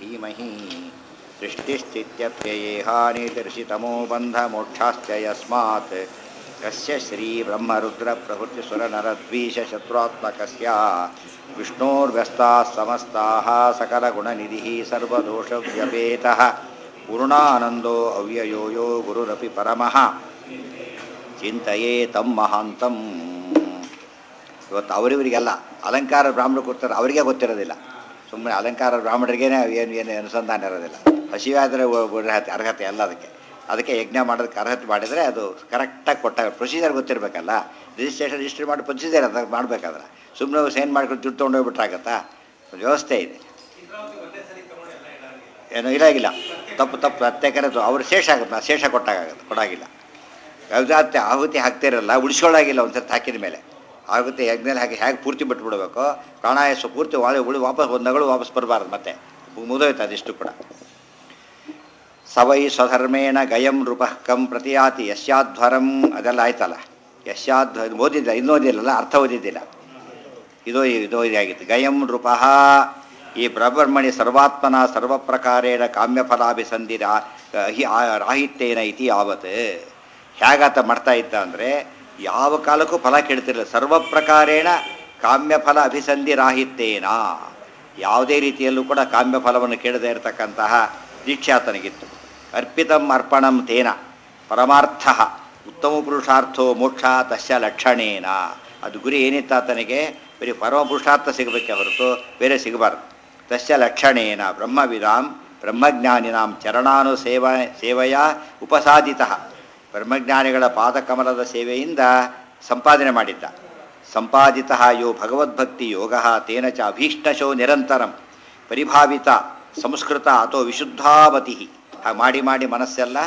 धीमहि सृष्टिस्थित्यप्ययेहानितिर्षितमो बन्धमोक्षाश्च यस्मात् कस्य श्रीब्रह्मरुद्रप्रभृतिसुरनरद्वीषशत्रुत्मकस्य विष्णोर्व्यस्ताः समस्ताः सकलगुणनिधिः सर्वदोषव्यपेतः पूर्णानन्दो अव्ययो यो गुरुरपि परमः ಚಿಂತೆಯೇ ತಮ್ಮ ಮಹಾಂತಂ ಇವತ್ತು ಅವರಿವರಿಗೆಲ್ಲ ಅಲಂಕಾರ ಬ್ರಾಹ್ಮಣರು ಕೊಡ್ತಾರೆ ಅವರಿಗೆ ಗೊತ್ತಿರೋದಿಲ್ಲ ಸುಮ್ಮನೆ ಅಲಂಕಾರ ಬ್ರಾಹ್ಮಣರಿಗೇನೆ ಏನು ಏನು ಅನುಸಂಧಾನ ಇರೋದಿಲ್ಲ ಹಸಿವಾದರೆ ಅರ್ಹತೆ ಅರ್ಹತೆ ಅಲ್ಲ ಅದಕ್ಕೆ ಅದಕ್ಕೆ ಯಜ್ಞ ಮಾಡೋದಕ್ಕೆ ಅರ್ಹತೆ ಮಾಡಿದರೆ ಅದು ಕರೆಕ್ಟಾಗಿ ಕೊಟ್ಟಾಗ ಪ್ರೊಸೀಜರ್ ಗೊತ್ತಿರಬೇಕಲ್ಲ ರಿಜಿಸ್ಟ್ರೇಷನ್ ರಿಜಿಸ್ಟ್ರಿ ಮಾಡಿ ಪ್ರೊಸೀಜರ್ ಅದು ಮಾಡಬೇಕಾದ್ರೆ ಸುಮ್ಮನೆ ಸೈನ್ ಮಾಡ್ಕೊಂಡು ದುಡ್ಡು ತೊಗೊಂಡೋಗ್ಬಿಟ್ರಾಗತ್ತಾ ಒಂದು ವ್ಯವಸ್ಥೆ ಇದೆ ಏನೂ ಇರಾಗಿಲ್ಲ ತಪ್ಪು ತಪ್ಪು ಪ್ರತ್ಯೇಕರೆ ಅವ್ರು ಶೇಷ ಆಗುತ್ತೆ ಶೇಷ ಕೊಟ್ಟಾಗತ್ತೆ ಕೊಡಾಗಿಲ್ಲ ಯಾವುದಾತ್ತೆ ಆಹುತಿ ಹಾಕ್ತಿರಲ್ಲ ಉಳಿಸ್ಕೊಳ್ಳಾಗಿಲ್ಲ ಒಂದು ಸರ್ತಿ ಹಾಕಿದ ಮೇಲೆ ಆಗುತ್ತೆ ಯಜ್ಞದಲ್ಲಿ ಹಾಕಿ ಹೇಗೆ ಪೂರ್ತಿ ಬಿಟ್ಬಿಡ್ಬೇಕು ಪ್ರಾಣಾಯಾಸ ಪೂರ್ತಿ ವಾಳೆ ಉಳಿ ವಾಪಸ್ ಒಂದು ನಗಳು ವಾಪಸ್ ಬರಬಾರ್ದು ಮತ್ತೆ ಮುಗಿದೋಯ್ತು ಅದಿಷ್ಟು ಕೂಡ ಸವೈ ಸ್ವಧರ್ಮೇಣ ಗಯಂ ನೃಪಃ ಕಂ ಪ್ರತಿಯಾತಿ ಯಶ್ಯಾಧ್ವರಂ ಅದೆಲ್ಲ ಆಯ್ತಲ್ಲ ಯಶ್ಯಾಧ್ವ ಓದಿದ್ದ ಇನ್ನೂ ಓದಿಲ್ಲಲ್ಲ ಅರ್ಥ ಓದಿದ್ದಿಲ್ಲ ಇದು ಇದು ಇದಾಗಿತ್ತು ಗಯಂ ನೃಪಃ ಈ ಬ್ರಹ್ಮಣಿ ಸರ್ವಾತ್ಮನ ಸರ್ವಪ್ರಕಾರೇಣ ಕಾಮ್ಯಫಲಾಭಿಸಂಧಿ ರಾ ಹಿ- ಆ- ರಾಹಿತ್ಯೇನ ಇತಿ ಯಾವತ್ ಹೇಗಾತ ಮಾಡ್ತಾ ಇದ್ದ ಅಂದರೆ ಯಾವ ಕಾಲಕ್ಕೂ ಫಲ ಕೆಡ್ತಿರಲಿಲ್ಲ ಸರ್ವ ಪ್ರಕಾರೇಣ ಕಾಮ್ಯಫಲ ಅಭಿಸಂಧಿ ರಾಹಿತ್ಯೇನ ಯಾವುದೇ ರೀತಿಯಲ್ಲೂ ಕೂಡ ಕಾಮ್ಯಫಲವನ್ನು ಕೇಳದೇ ಇರತಕ್ಕಂತಹ ದೀಕ್ಷೆ ಆತನಿಗಿತ್ತು ಅರ್ಪಿತಂ ಅರ್ಪಣಂ ತೇನ ಪರಮಾರ್ಥ ಉತ್ತಮ ಪುರುಷಾರ್ಥೋ ಮೋಕ್ಷ ತಸ್ಯ ಲಕ್ಷಣೇನ ಅದು ಗುರಿ ಏನಿತ್ತು ಆತನಿಗೆ ಬರೀ ಪರಮ ಪುರುಷಾರ್ಥ ಸಿಗಬೇಕೆ ಹೊರತು ಬೇರೆ ಸಿಗಬಾರ್ದು ತಸ್ಯ ಲಕ್ಷಣೇನ ಬ್ರಹ್ಮವಿದಾಂ ಬ್ರಹ್ಮಜ್ಞಾನಿನಾಂ ಚರಣಾನು ಸೇವ ಸೇವೆಯ ಉಪಸಾದಿತ ಬ್ರಹ್ಮಜ್ಞಾನಿಗಳ ಪಾದಕಮಲದ ಸೇವೆಯಿಂದ ಸಂಪಾದನೆ ಮಾಡಿದ್ದ ಸಂಪಾದಿತ ಯೋ ಭಗವದ್ಭಕ್ತಿ ಯೋಗ ತೇನ ಚ ಅಭೀಷ್ಟಶೋ ನಿರಂತರಂ ಪರಿಭಾವಿತ ಸಂಸ್ಕೃತ ಅಥವಾ ವಿಶುದ್ಧಾವತಿ ಹಾಗೆ ಮಾಡಿ ಮಾಡಿ ಮನಸ್ಸೆಲ್ಲ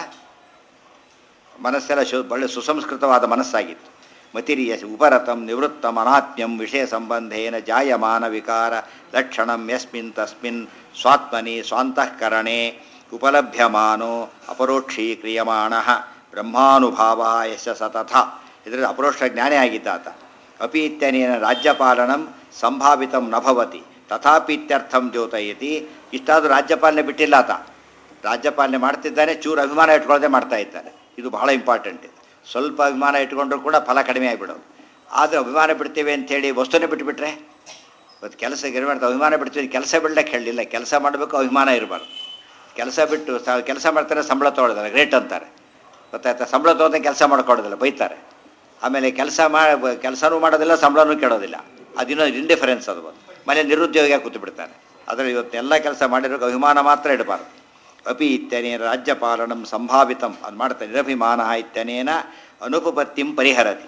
ಮನಸ್ಸೆಲ್ಲ ಶು ಒಳ್ಳೆ ಸುಸಂಸ್ಕೃತವಾದ ಮನಸ್ಸಾಗಿತ್ತು ಮತಿರಿಯ ಉಪರತಂ ನಿವೃತ್ತಂ ಅನಾತ್ಮ್ಯಂ ವಿಷಯ ಸಂಬಂಧೇನ ಜಾಯಮಾನ ವಿಕಾರ ಲಕ್ಷಣಂ ಯಸ್ಮಿನ್ ತಸ್ಮಿನ್ ಸ್ವಾತ್ಮನಿ ಸ್ವಾಂತಃಕರಣೆ ಉಪಲಭ್ಯಮಾನೋ ಅಪರೋಕ್ಷೀಕ್ರಿಯಮಾಣ ಬ್ರಹ್ಮಾನುಭಾವ ಯಶ ಸತಥ ಇದರಲ್ಲಿ ಅಪರೋಕ್ಷ ಜ್ಞಾನೇ ಆಗಿದ್ದಾತ ಅಪಿ ಇತ್ಯನೇನ ರಾಜ್ಯಪಾಲನಂ ಸಂಭಾವಿತಂ ನ ಭವತಿ ತಥಾಪಿ ಇತ್ಯರ್ಥಂ ದ್ಯೋತಯತಿ ಇಷ್ಟಾದರೂ ರಾಜ್ಯಪಾಲನೆ ಬಿಟ್ಟಿಲ್ಲ ಆತ ರಾಜ್ಯಪಾಲನೆ ಮಾಡ್ತಿದ್ದಾನೆ ಚೂರು ಅಭಿಮಾನ ಇಟ್ಕೊಳ್ಳದೆ ಮಾಡ್ತಾ ಇದ್ದಾನೆ ಇದು ಬಹಳ ಇಂಪಾರ್ಟೆಂಟ್ ಇದು ಸ್ವಲ್ಪ ಅಭಿಮಾನ ಇಟ್ಕೊಂಡ್ರೂ ಕೂಡ ಫಲ ಕಡಿಮೆ ಆಗಿಬಿಡೋದು ಆದರೆ ಅಭಿಮಾನ ಬಿಡ್ತೀವಿ ಅಂಥೇಳಿ ವಸ್ತುನೇ ಬಿಟ್ಟುಬಿಟ್ರೆ ಇವತ್ತು ಕೆಲಸ ಮಾಡ್ತಾ ಅಭಿಮಾನ ಬಿಡ್ತೀವಿ ಕೆಲಸ ಬಿಡ್ಲಿಕ್ಕೆ ಹೇಳಲಿಲ್ಲ ಕೆಲಸ ಮಾಡಬೇಕು ಅಭಿಮಾನ ಇರಬಾರ್ದು ಕೆಲಸ ಬಿಟ್ಟು ಸ ಕೆಲಸ ಮಾಡ್ತಾರೆ ಸಂಬಳ ತೊಗೊಳ್ಳೋದಿಲ್ಲ ಗ್ರೇಟ್ ಅಂತಾರೆ ಗೊತ್ತಾಯ್ತಾ ಸಂಬಳ ತೊಗೊಂಡೆ ಕೆಲಸ ಮಾಡ್ಕೊಡೋದಿಲ್ಲ ಬೈತಾರೆ ಆಮೇಲೆ ಕೆಲಸ ಮಾಡಿ ಕೆಲಸನೂ ಮಾಡೋದಿಲ್ಲ ಸಂಬಳನೂ ಕೇಳೋದಿಲ್ಲ ಅದಿನ್ನೋ ಇಂಡಿಫರೆನ್ಸ್ ಅದು ಬಂದು ಮನೆ ನಿರುದ್ಯೋಗಿಯಾಗಿ ಕೂತು ಬಿಡ್ತಾನೆ ಆದರೆ ಇವತ್ತು ಎಲ್ಲ ಕೆಲಸ ಮಾಡಿರೋ ಅಭಿಮಾನ ಮಾತ್ರ ಇಡಬಾರ್ದು ಅಪಿ ಇತ್ಯನೇನ ರಾಜ್ಯಪಾಲನಂ ಸಂಭಾವಿತಂ ಅದು ಮಾಡ್ತಾನೆ ನಿರಭಿಮಾನ ಇತ್ಯನೇನ ಅನುಪಪತ್ತಿಂ ಪರಿಹರತಿ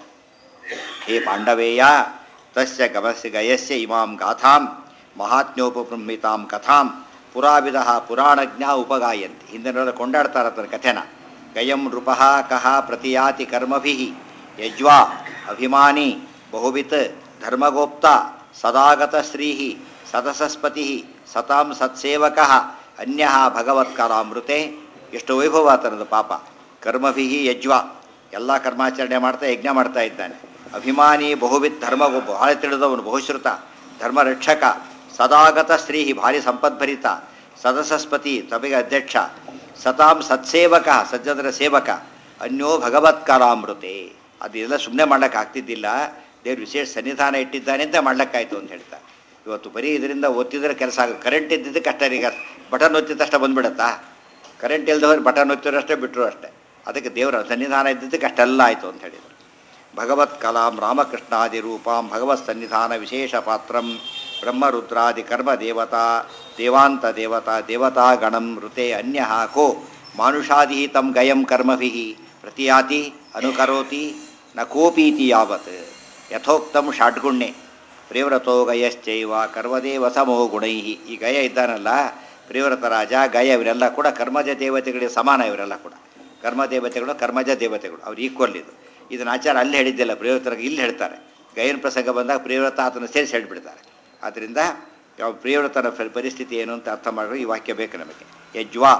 ಹೇ ಪಾಂಡವೇಯ ತಸ್ಯ ಗಮಸ್ಯ ಗಯಸ್ಯ ಇಮಾಂ ಗಾಥಾಂ ಮಹಾತ್ಮ್ಯೋಪಬ್ರಹ್ಮಿತಾಂ ಕಥಾಂ ಪುರಾವಿದ ಪುರಾಣಜ್ಞ ಉಪಗಾಯಂತಿ ಹಿಂದಿನ ಕೊಂಡಾಡ್ತಾರೆ ಅದರ ಕಥೆನ ಗಯಂ ನೃಪಃ ಕಹ ಪ್ರತಿಯಾತಿ ಕರ್ಮಭಿ ಯಜ್ವಾ ಅಭಿಮಾನಿ ಬಹುವಿತ್ ಧರ್ಮಗೋಪ್ತ ಸದಾಗತ ಶ್ರೀ ಸದಸಸ್ಪತಿ ಸತಾಂ ಸತ್ಸೇವಕ ಅನ್ಯ ಭಗವತ್ಕಲಾಮೃತೆ ಎಷ್ಟು ವೈಭವ ಆತನದು ಪಾಪ ಕರ್ಮಭಿ ಯಜ್ವ ಎಲ್ಲ ಕರ್ಮಾಚರಣೆ ಮಾಡ್ತಾ ಯಜ್ಞ ಮಾಡ್ತಾ ಇದ್ದಾನೆ ಅಭಿಮಾನಿ ಬಹುವಿತ್ ಧರ್ಮಗೋ ಬಹಳ ತಿಳಿದವನು ಬಹುಶ್ರುತ ಧರ್ಮರಕ್ಷಕ ಸದಾಗತ ಸ್ತ್ರೀ ಭಾರಿ ಸಂಪದ್ಭರಿತ ಸದಸಸ್ಪತಿ ಸಭೆಗೆ ಅಧ್ಯಕ್ಷ ಸತಾಂ ಸತ್ಸೇವಕ ಸಜ್ಜನರ ಸೇವಕ ಅನ್ಯೋ ಭಗವತ್ಕಲಾಮೃತೆ ಅದೆಲ್ಲ ಸುಮ್ಮನೆ ಮಾಡ್ಲಿಕ್ಕೆ ಆಗ್ತಿದ್ದಿಲ್ಲ ದೇವ್ರು ವಿಶೇಷ ಸನ್ನಿಧಾನ ಇಟ್ಟಿದ್ದಾನೆ ಅಂತ ಮಾಡ್ಲಿಕ್ಕಾಯ್ತು ಅಂತ ಹೇಳ್ತಾರೆ ಇವತ್ತು ಬರೀ ಇದರಿಂದ ಒತ್ತಿದ್ರೆ ಕೆಲಸ ಆಗ ಕರೆಂಟ್ ಇದ್ದಿದ್ದಕ್ಕೆ ಅಷ್ಟೇ ಈಗ ಬಟನ್ ಒತ್ತಿದ ತಕ್ಷಣ ಬಂದ್ಬಿಡುತ್ತಾ ಕರೆಂಟ್ ಇಲ್ದವ್ರು ಬಟನ್ ಒತ್ತಿದ್ರು ಅಷ್ಟೇ ಬಿಟ್ಟರು ಅಷ್ಟೇ ಅದಕ್ಕೆ ದೇವರ ಸನ್ನಿಧಾನ ಇದ್ದಿದ್ದಕ್ಕೆ ಅಷ್ಟೆಲ್ಲ ಆಯಿತು ಅಂತ ಹೇಳಿದರು ಭಗವತ್ ಕಲಾಂ ರಾಮಕೃಷ್ಣಾದಿ ರೂಪಾಂ ಭಗವತ್ ಸನ್ನಿಧಾನ ವಿಶೇಷ ಪಾತ್ರಂ ಬ್ರಹ್ಮರುದ್ರಾದಿ ಕರ್ಮ ದೇವತಾ ದೇವಾಂತ ದೇವತಾ ದೇವತಾ ಗಣಂ ಋತೆ ಅನ್ಯ ಕೋ ಮಾನುಷಾದಿ ತಂ ಗಯಂ ಕರ್ಮಭಿ ಪ್ರತಿಯಾತಿ ಅನುಕರೋತಿ ನ ಕೋಪೀತಿ ಯಾವತ್ ಯಥೋಕ್ತಂ ಷಾಡ್ಗುಣ್ಯೆ ಪ್ರಿವ್ರತೋ ಗಯಶ್ಚೈವ ಕರ್ಮದೇವ ಸಮೋ ಗುಣೈ ಈ ಗಯ ಇದ್ದಾನಲ್ಲ ಪ್ರಿವ್ರತ ರಾಜ ಗಯ ಇವರೆಲ್ಲ ಕೂಡ ಕರ್ಮಜ ದೇವತೆಗಳಿಗೆ ಸಮಾನ ಇವರೆಲ್ಲ ಕೂಡ ಕರ್ಮ ದೇವತೆಗಳು ಕರ್ಮಜ ದೇವತೆಗಳು ಅವ್ರು ಈಕ್ವಲ್ ಇದು ಇದನ್ನ ಆಚಾರ ಅಲ್ಲಿ ಹೇಳಿದ್ದಿಲ್ಲ ಪ್ರಿಯವ್ರತರಿಗೆ ಇಲ್ಲಿ ಹೇಳ್ತಾರೆ ಗಯನ ಪ್ರಸಂಗ ಬಂದಾಗ ಪ್ರಿಯವ್ರತ ಆತನ ಸೇರಿಸಿ ಹೇಳಿಬಿಡ್ತಾರೆ ಆದ್ದರಿಂದ ಯಾವ ಪ್ರಿಯವ್ರತನ ಫ- ಪರಿಸ್ಥಿತಿ ಏನು ಅಂತ ಅರ್ಥ ಮಾಡಲು ಈ ವಾಕ್ಯ ಬೇಕು ನಮಗೆ ಯಜ್ವಾ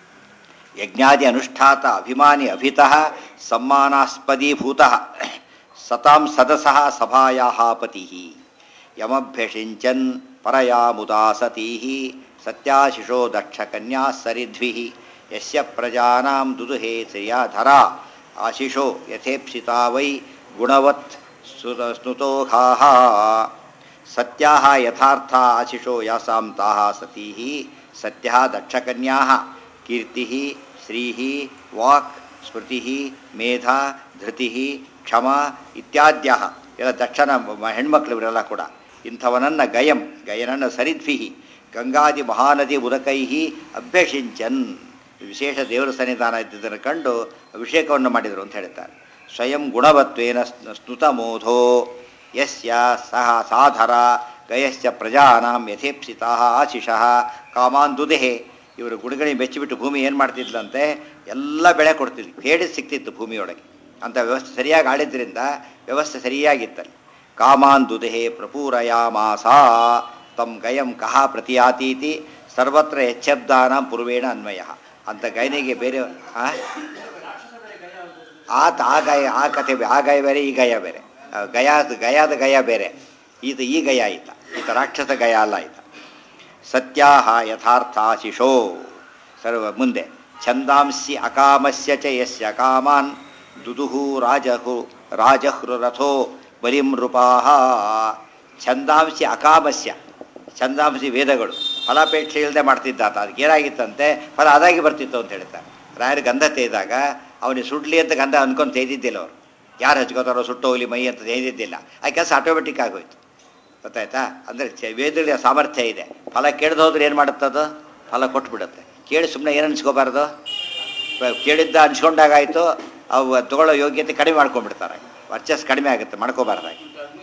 ಯಜ್ಞಾದಿ ಅನುಷ್ಠಾತ ಅಭಿಮಾನಿ ಅಭಿತಃ ಸಮ್ಮಾನಾಸ್ಪದೀಭೂತಃ ಸತಾಂ ಸದಸಃ ಸಭಾಯಾಃ ಪತಿಃ ಯಮಭ್ಯಷಿಂಚನ್ ಪರಯಾ ಮುದಾ ಸತೀ ಸತ್ಯಾಶಿಷೋ ದಕ್ಷ ಕನ್ಯಾ ಸರಿದ್ವಿ ಯಸ್ಯ ಪ್ರಜಾನಾಂ ದುದುಹೇ ಶ್ರಿಯಾಧರ ಆಶಿಷೋ ಯಥೇಪ್ಸಿತಾ ವೈ ಗುಣವತ್ ಸುತ ಸ್ನುತೋಖಾಃ ಸತ್ಯಾಹ ಯಥಾರ್ಥ ಆಶಿಷೋ ಯಾಸಾಂ ತಾಃ ಸತೀಃ ಸತ್ಯಃ ದಕ್ಷಕನ್ಯಾಃ ಕೀರ್ತಿಃ ಶ್ರೀಃ ವಾಕ್ ಸ್ಮೃತಿಃ ಮೇಧಾ ಧೃತಿಃ ಕ್ಷಮ ಇತ್ಯಾದ್ಯಃ ಎಲ್ಲ ದಕ್ಷನ ಮ- ಹೆಣ್ಮಕ್ಳು ಇವರೆಲ್ಲ ಕೂಡ ಇಂಥವನನ್ನ ಗಯಂ ಗಯನನ್ನ ಸರಿದ್ಭಿಃ ಗಂಗಾದಿ ಮಹಾನದಿ ಉದಕೈಃ ಅಭ್ಯಷಿಂಚನ್ ವಿಶೇಷ ದೇವರ ಸನ್ನಿಧಾನ ಇದ್ದುದನ್ನು ಕಂಡು ಅಭಿಷೇಕವನ್ನು ಮಾಡಿದರು ಅಂತ ಹೇಳ್ತಾರೆ ಸ್ವಯಂ ಗುಣವತ್ವೇನ ಸ್ನ- ಸ್ತುತಮೋಧೋ ಯಸ್ಯ ಸಹ ಸಾಧರ ಗಯಶ್ಚ ಪ್ರಜಾನಾಂ ಯಥೇಪ್ಸಿತಾ ಆಶಿಷಃ ಕಾಮಾನ್ ದುದೆಹೆ ಇವರು ಗುಣಗಳಿಗೆ ಮೆಚ್ಚಿಬಿಟ್ಟು ಭೂಮಿ ಏನು ಮಾಡ್ತಿದ್ಲಂತೆ ಎಲ್ಲ ಬೆಳೆ ಕೊಡ್ತಿದ್ವಿ ಹೇಳಿದ್ ಸಿಗ್ತಿತ್ತು ಭೂಮಿಯೊಳಗೆ ಅಂಥ ವ್ಯವಸ್ಥೆ ಸರಿಯಾಗಿ ಆಡಿದ್ರಿಂದ ವ್ಯವಸ್ಥೆ ಸರಿಯಾಗಿತ್ತಲ್ಲಿ ಕಾಮಾನ್ ದುದೆಹೆ ಪ್ರಪೂರಯಾಮಾಸ ತಂ ಗಯಂ ಕಹ ಪ್ರತಿಯಾತೀತಿ ಸರ್ವತ್ರ ಯಚ್ಛಬ್ದಾನಾಂ ಪೂರ್ವೇಣ ಅನ್ವಯ ಅಂತ ಗಯನಿಗೆ ಬೇರೆ ಆ? ಆತ ಆ ಗಯ ಆ ಕಥೆ ಬೇ- ಆ ಗಯ ಬೇರೆ ಈ ಗಯ ಬೇರೆ ಆ ಗಯಾದ ಗಯಾದ ಗಯ ಬೇರೆ ಇದು ಈ ಗಯ ಆಯ್ತ ಈತ ರಾಕ್ಷಸ ಗಯ ಅಲ್ಲ ಆಯ್ತ ಸತ್ಯಾಹ ಯಥಾರ್ಥಾಶಿಷೋ ಸರ್ವ ಮುಂದೆ ಛಂದಾಂಸಿ ಅಕಾಮಸ್ಯ ಚ ಯಸ್ಯ ಕಾಮಾನ್ ದುದುಹು ರಾಜಹು ರಾಜಹೃರಥೋ ಬಲಿಂ ನೃಪಾಹ ಛಂದಾಂಸಿ ಅಕಾಮಸ್ಯ ಛಂದಾಂಸಿ ವೇದಗಳು ಫಲಾಪೇಕ್ಷೆ ಇಲ್ಲದೆ ಮಾಡ್ತಿದ್ದಾತ ಅದಕ್ಕೆ ಏನಾಗಿತ್ತಂತೆ ಫಲ ಅದಾಗಿ ಬರ್ತಿತ್ತು ಅಂತ ಹೇಳ್ತಾರೆ ರಾಯರು ಗಂಧ ತೇಯ್ದಾಗ ಅವನಿಗೆ ಸುಡ್ಲಿ ಅಂತ ಗಂಧ ಅನ್ಕೊಂಡು ತೇಯ್ದಿದ್ದಿಲ್ಲ ಅವರು ಯಾರು ಹಚ್ಕೋತಾರೋ ಸುಟ್ಟೋಗ್ಲಿ ಮೈ ಅಂತ ತೇಯ್ದಿದ್ದಿಲ್ಲ ಆ ಕೆಲಸ ಆಟೋಮೆಟಿಕ್ ಆಗೋಯ್ತು ಗೊತ್ತಾಯ್ತಾ ಅಂದರೆ ಚ ವೇದಗಳ ಸಾಮರ್ಥ್ಯ ಇದೆ ಫಲ ಕೇಳ್ದು ಹೋದ್ರೆ ಏನು ಮಾಡುತ್ತದು ಫಲ ಕೊಟ್ಬಿಡುತ್ತೆ ಕೇಳಿ ಸುಮ್ಮನೆ ಏನು ಅನ್ಸ್ಕೋಬಾರ್ದು ಪ- ಕೇಳಿದ್ದ ಅನ್ಸ್ಕೊಂಡಾಗಾಯಿತು ಅವು ತಗೊಳ್ಳೋ ಯೋಗ್ಯತೆ ಕಡಿಮೆ ಮಾಡ್ಕೊಂಡ್ಬಿಡ್ತಾರೆ ವರ್ಚಸ್ ಕಡಿಮೆ ಆಗುತ್ತೆ ಮಾಡ್ಕೋಬಾರ್ದಾಗಿ